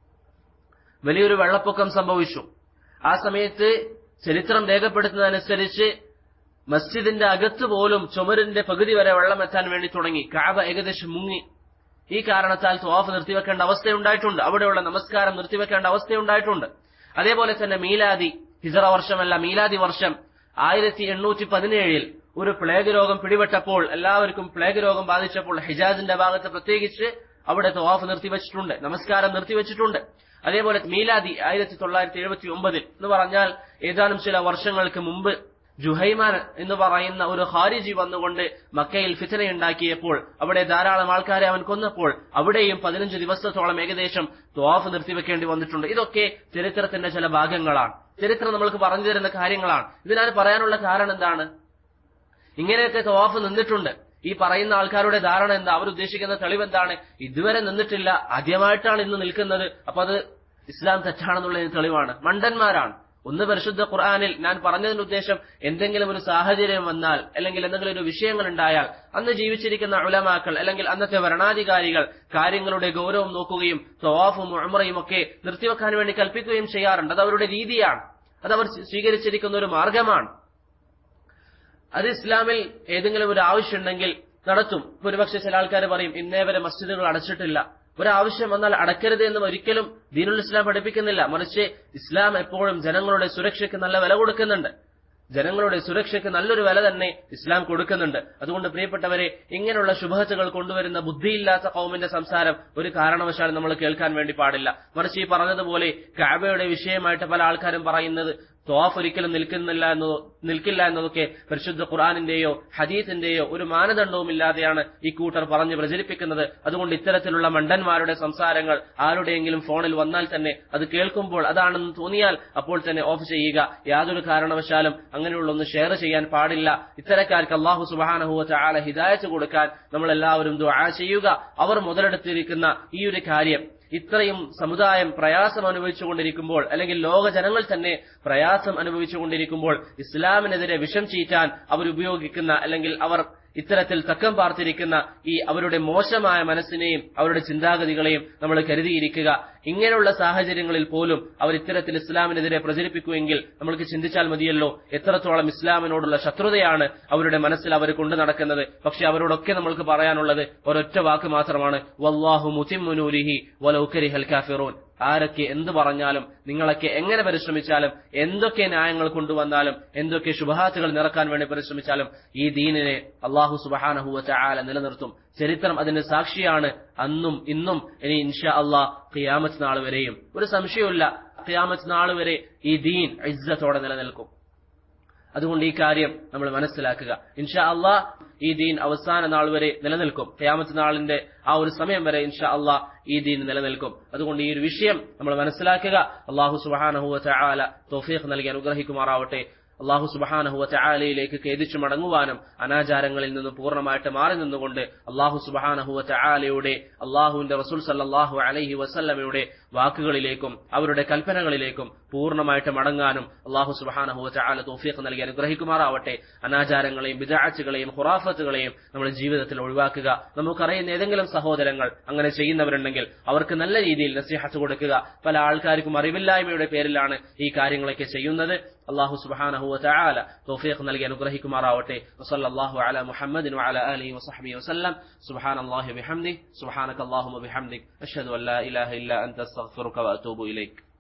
വലിയൊരു വെള്ളപ്പൊക്കം സംഭവിച്ചു ആ സമയത്ത് ചരിത്രം രേഖപ്പെടുത്തുന്നതനുസരിച്ച് മസ്ജിദിന്റെ അകത്ത് പോലും ചുമരിന്റെ പകുതി വരെ വെള്ളം എത്താൻ വേണ്ടി തുടങ്ങി കാബ ഏകദേശം മുങ്ങി ഈ കാരണത്താൽ ത്വാഫ് നിർത്തിവെക്കേണ്ട അവസ്ഥയുണ്ടായിട്ടുണ്ട് അവിടെയുള്ള നമസ്കാരം നിർത്തിവെക്കേണ്ട അവസ്ഥയുണ്ടായിട്ടുണ്ട് അതേപോലെ തന്നെ മീലാദി ഹിജറ വർഷമല്ല മീലാദി വർഷം ആയിരത്തി എണ്ണൂറ്റി പതിനേഴിൽ ഒരു പ്ലേഗ് രോഗം പിടിപെട്ടപ്പോൾ എല്ലാവർക്കും പ്ലേഗ് രോഗം ബാധിച്ചപ്പോൾ ഹിജാസിന്റെ ഭാഗത്ത് പ്രത്യേകിച്ച് അവിടെ ത്വാഫ് നിർത്തിവെച്ചിട്ടുണ്ട് നമസ്കാരം നിർത്തിവെച്ചിട്ടുണ്ട് അതേപോലെ മീലാദി ആയിരത്തി തൊള്ളായിരത്തി എഴുപത്തി ഒമ്പതിൽ എന്ന് പറഞ്ഞാൽ ഏതാനും ചില വർഷങ്ങൾക്ക് മുമ്പ് ജുഹൈമാൻ എന്ന് പറയുന്ന ഒരു ഹാരിജി വന്നുകൊണ്ട് മക്കയിൽ ഫിത്തനയുണ്ടാക്കിയപ്പോൾ അവിടെ ധാരാളം ആൾക്കാരെ അവൻ കൊന്നപ്പോൾ അവിടെയും പതിനഞ്ച് ദിവസത്തോളം ഏകദേശം ത്വാഫ് നിർത്തിവെക്കേണ്ടി വന്നിട്ടുണ്ട് ഇതൊക്കെ ചരിത്രത്തിന്റെ ചില ഭാഗങ്ങളാണ് ചരിത്രം നമ്മൾക്ക് പറഞ്ഞു തരുന്ന കാര്യങ്ങളാണ് ഇതിനാൽ പറയാനുള്ള കാരണം എന്താണ് ഇങ്ങനെയൊക്കെ തവാഫ് നിന്നിട്ടുണ്ട് ഈ പറയുന്ന ആൾക്കാരുടെ ധാരണ എന്താ അവർ ഉദ്ദേശിക്കുന്ന തെളിവ് എന്താണ് ഇതുവരെ നിന്നിട്ടില്ല ആദ്യമായിട്ടാണ് ഇന്ന് നിൽക്കുന്നത് അപ്പൊ അത് ഇസ്ലാം തെറ്റാണെന്നുള്ളതിന് തെളിവാണ് മണ്ടന്മാരാണ് ഒന്ന് പരിശുദ്ധ ഖുർആാനിൽ ഞാൻ പറഞ്ഞതിന്റെ ഉദ്ദേശം എന്തെങ്കിലും ഒരു സാഹചര്യം വന്നാൽ അല്ലെങ്കിൽ എന്തെങ്കിലും ഒരു വിഷയങ്ങൾ ഉണ്ടായാൽ അന്ന് ജീവിച്ചിരിക്കുന്ന ഉലമാക്കൾ അല്ലെങ്കിൽ അന്നത്തെ ഭരണാധികാരികൾ കാര്യങ്ങളുടെ ഗൗരവം നോക്കുകയും തവാഫും ഉമറയും ഒക്കെ നിർത്തിവെക്കാൻ വേണ്ടി കൽപ്പിക്കുകയും ചെയ്യാറുണ്ട് അത് അവരുടെ രീതിയാണ് അത് അവർ സ്വീകരിച്ചിരിക്കുന്ന ഒരു മാർഗമാണ് അത് ഇസ്ലാമിൽ ഏതെങ്കിലും ഒരു ആവശ്യമുണ്ടെങ്കിൽ നടത്തും ഒരുപക്ഷെ ചില ആൾക്കാർ പറയും ഇന്നേ വരെ മസ്ജിദുകൾ അടച്ചിട്ടില്ല ഒരാവശ്യം വന്നാൽ അടക്കരുത് എന്നും ഒരിക്കലും ദീനുൽ ഇസ്ലാം പഠിപ്പിക്കുന്നില്ല മറിച്ച് ഇസ്ലാം എപ്പോഴും ജനങ്ങളുടെ സുരക്ഷയ്ക്ക് നല്ല വില കൊടുക്കുന്നുണ്ട് ജനങ്ങളുടെ സുരക്ഷയ്ക്ക് നല്ലൊരു വില തന്നെ ഇസ്ലാം കൊടുക്കുന്നുണ്ട് അതുകൊണ്ട് പ്രിയപ്പെട്ടവരെ ഇങ്ങനെയുള്ള ശുഭഹത്തുകൾ കൊണ്ടുവരുന്ന ബുദ്ധിയില്ലാത്ത കൗമിന്റെ സംസാരം ഒരു കാരണവശാലും നമ്മൾ കേൾക്കാൻ വേണ്ടി പാടില്ല മറിച്ച് ഈ പറഞ്ഞതുപോലെ കാബയുടെ വിഷയമായിട്ട് പല ആൾക്കാരും പറയുന്നത് ത്വാഫ് ഒരിക്കലും നിൽക്കുന്നില്ല എന്നോ നിൽക്കില്ല എന്നതൊക്കെ പരിശുദ്ധ ഖുർആാനിന്റെയോ ഹദീസിന്റെയോ ഒരു മാനദണ്ഡവും ഇല്ലാതെയാണ് ഈ കൂട്ടർ പറഞ്ഞ് പ്രചരിപ്പിക്കുന്നത് അതുകൊണ്ട് ഇത്തരത്തിലുള്ള മണ്ടന്മാരുടെ സംസാരങ്ങൾ ആരുടെയെങ്കിലും ഫോണിൽ വന്നാൽ തന്നെ അത് കേൾക്കുമ്പോൾ അതാണെന്ന് തോന്നിയാൽ അപ്പോൾ തന്നെ ഓഫ് ചെയ്യുക യാതൊരു കാരണവശാലും അങ്ങനെയുള്ള ഒന്ന് ഷെയർ ചെയ്യാൻ പാടില്ല ഇത്തരക്കാർക്ക് അള്ളാഹു സുബാനഹുവ ചാല ഹിദായത്ത് കൊടുക്കാൻ നമ്മൾ എല്ലാവരും ദുആ ചെയ്യുക അവർ മുതലെടുത്തിരിക്കുന്ന ഈ ഒരു കാര്യം ഇത്രയും സമുദായം പ്രയാസം അനുഭവിച്ചുകൊണ്ടിരിക്കുമ്പോൾ അല്ലെങ്കിൽ ലോക ജനങ്ങൾ തന്നെ പ്രയാസം അനുഭവിച്ചുകൊണ്ടിരിക്കുമ്പോൾ ഇസ്ലാമിനെതിരെ വിഷം ചീറ്റാൻ അവർ ഉപയോഗിക്കുന്ന അല്ലെങ്കിൽ അവർ ഇത്തരത്തിൽ തക്കം പാർത്തിരിക്കുന്ന ഈ അവരുടെ മോശമായ മനസ്സിനെയും അവരുടെ ചിന്താഗതികളെയും നമ്മൾ കരുതിയിരിക്കുക ഇങ്ങനെയുള്ള സാഹചര്യങ്ങളിൽ പോലും അവർ ഇത്തരത്തിൽ ഇസ്ലാമിനെതിരെ പ്രചരിപ്പിക്കുമെങ്കിൽ നമ്മൾക്ക് ചിന്തിച്ചാൽ മതിയല്ലോ എത്രത്തോളം ഇസ്ലാമിനോടുള്ള ശത്രുതയാണ് അവരുടെ മനസ്സിൽ അവർ കൊണ്ടു നടക്കുന്നത് പക്ഷെ അവരോടൊക്കെ നമ്മൾക്ക് പറയാനുള്ളത് ഒരൊറ്റ വാക്ക് മാത്രമാണ് വല്ലാഹു മുതിമുനൂരിഹി വലൗകരിഹൽ കാഫിറൂൻ ആരൊക്കെ എന്ത് പറഞ്ഞാലും നിങ്ങളൊക്കെ എങ്ങനെ പരിശ്രമിച്ചാലും എന്തൊക്കെ ന്യായങ്ങൾ കൊണ്ടുവന്നാലും എന്തൊക്കെ ശുഭഹാത്തുകൾ നിറക്കാൻ വേണ്ടി പരിശ്രമിച്ചാലും ഈ ദീനിനെ അള്ളാഹു സുബഹാനഹുവ ചാല നിലനിർത്തും ചരിത്രം അതിന് സാക്ഷിയാണ് അന്നും ഇന്നും ഇനി ഇൻഷാ അള്ളാഹ് ഖിയാമത്ത് നാൾ വരെയും ഒരു സംശയമില്ല ഖിയാമത്ത് നാൾ വരെ ഈ ദീൻ ഇജ്ജത്തോടെ നിലനിൽക്കും അതുകൊണ്ട് ഈ കാര്യം നമ്മൾ മനസ്സിലാക്കുക ഇൻഷാ അള്ളാഹ് ഈ ദീൻ അവസാന നാൾ വരെ നിലനിൽക്കും ഖിയാമത്ത് നാളിന്റെ ആ ഒരു സമയം വരെ ഇൻഷാ അള്ളാഹ് ഈ ദീൻ നിലനിൽക്കും അതുകൊണ്ട് ഈ ഒരു വിഷയം നമ്മൾ മനസ്സിലാക്കുക അള്ളാഹു സുബാനഹുവ ചാല തോഫീഖ് നൽകി അനുഗ്രഹിക്കുമാറാവട്ടെ അള്ളാഹു സുബഹാനഹുവ ചായാലയിലേക്ക് ഖേദിച്ചു മടങ്ങുവാനും അനാചാരങ്ങളിൽ നിന്ന് പൂർണ്ണമായിട്ട് മാറി നിന്നുകൊണ്ട് അള്ളാഹു സുബഹാനഹുവ ചായാലയുടെ അള്ളാഹുവിന്റെ റസൂൽ സല്ലാഹു അലൈഹി വസല്ലമയുടെ വാക്കുകളിലേക്കും അവരുടെ കൽപ്പനകളിലേക്കും പൂർണ്ണമായിട്ട് മടങ്ങാനും അള്ളാഹു സുബഹാനഹുവ ചായാല തോഫീഖ് നൽകി അനുഗ്രഹിക്കുമാറാവട്ടെ അനാചാരങ്ങളെയും ബിദാച്ചുകളെയും ഖുറാഫത്തുകളെയും നമ്മുടെ ജീവിതത്തിൽ ഒഴിവാക്കുക നമുക്കറിയുന്ന ഏതെങ്കിലും സഹോദരങ്ങൾ അങ്ങനെ ചെയ്യുന്നവരുണ്ടെങ്കിൽ അവർക്ക് നല്ല രീതിയിൽ നസീഹത്ത് കൊടുക്കുക പല ആൾക്കാർക്കും അറിവില്ലായ്മയുടെ പേരിലാണ് ഈ കാര്യങ്ങളൊക്കെ ചെയ്യുന്നത് അള്ളാഹു സുബ്ഹാനഹു വതആല തൗഫീഖ് നൽകി അനുഗ്രഹിക്കുമാറാവട്ടെ വസല്ലല്ലാഹു അലാ മുഹമ്മദിൻ വഅലാ ആലിഹി വസഹ്ബിഹി വസല്ലം സുബ്ഹാനല്ലാഹി വബിഹംദിഹി സുബ്ഹാനകല്ലാഹുമ്മ ബിഹംദിക് അഷ്ഹദു അൻ ലാ ഇലാഹ ഇല്ലാ അൻത അസ്തഗ്ഫിറുക വഅതൂബു ഇലൈക്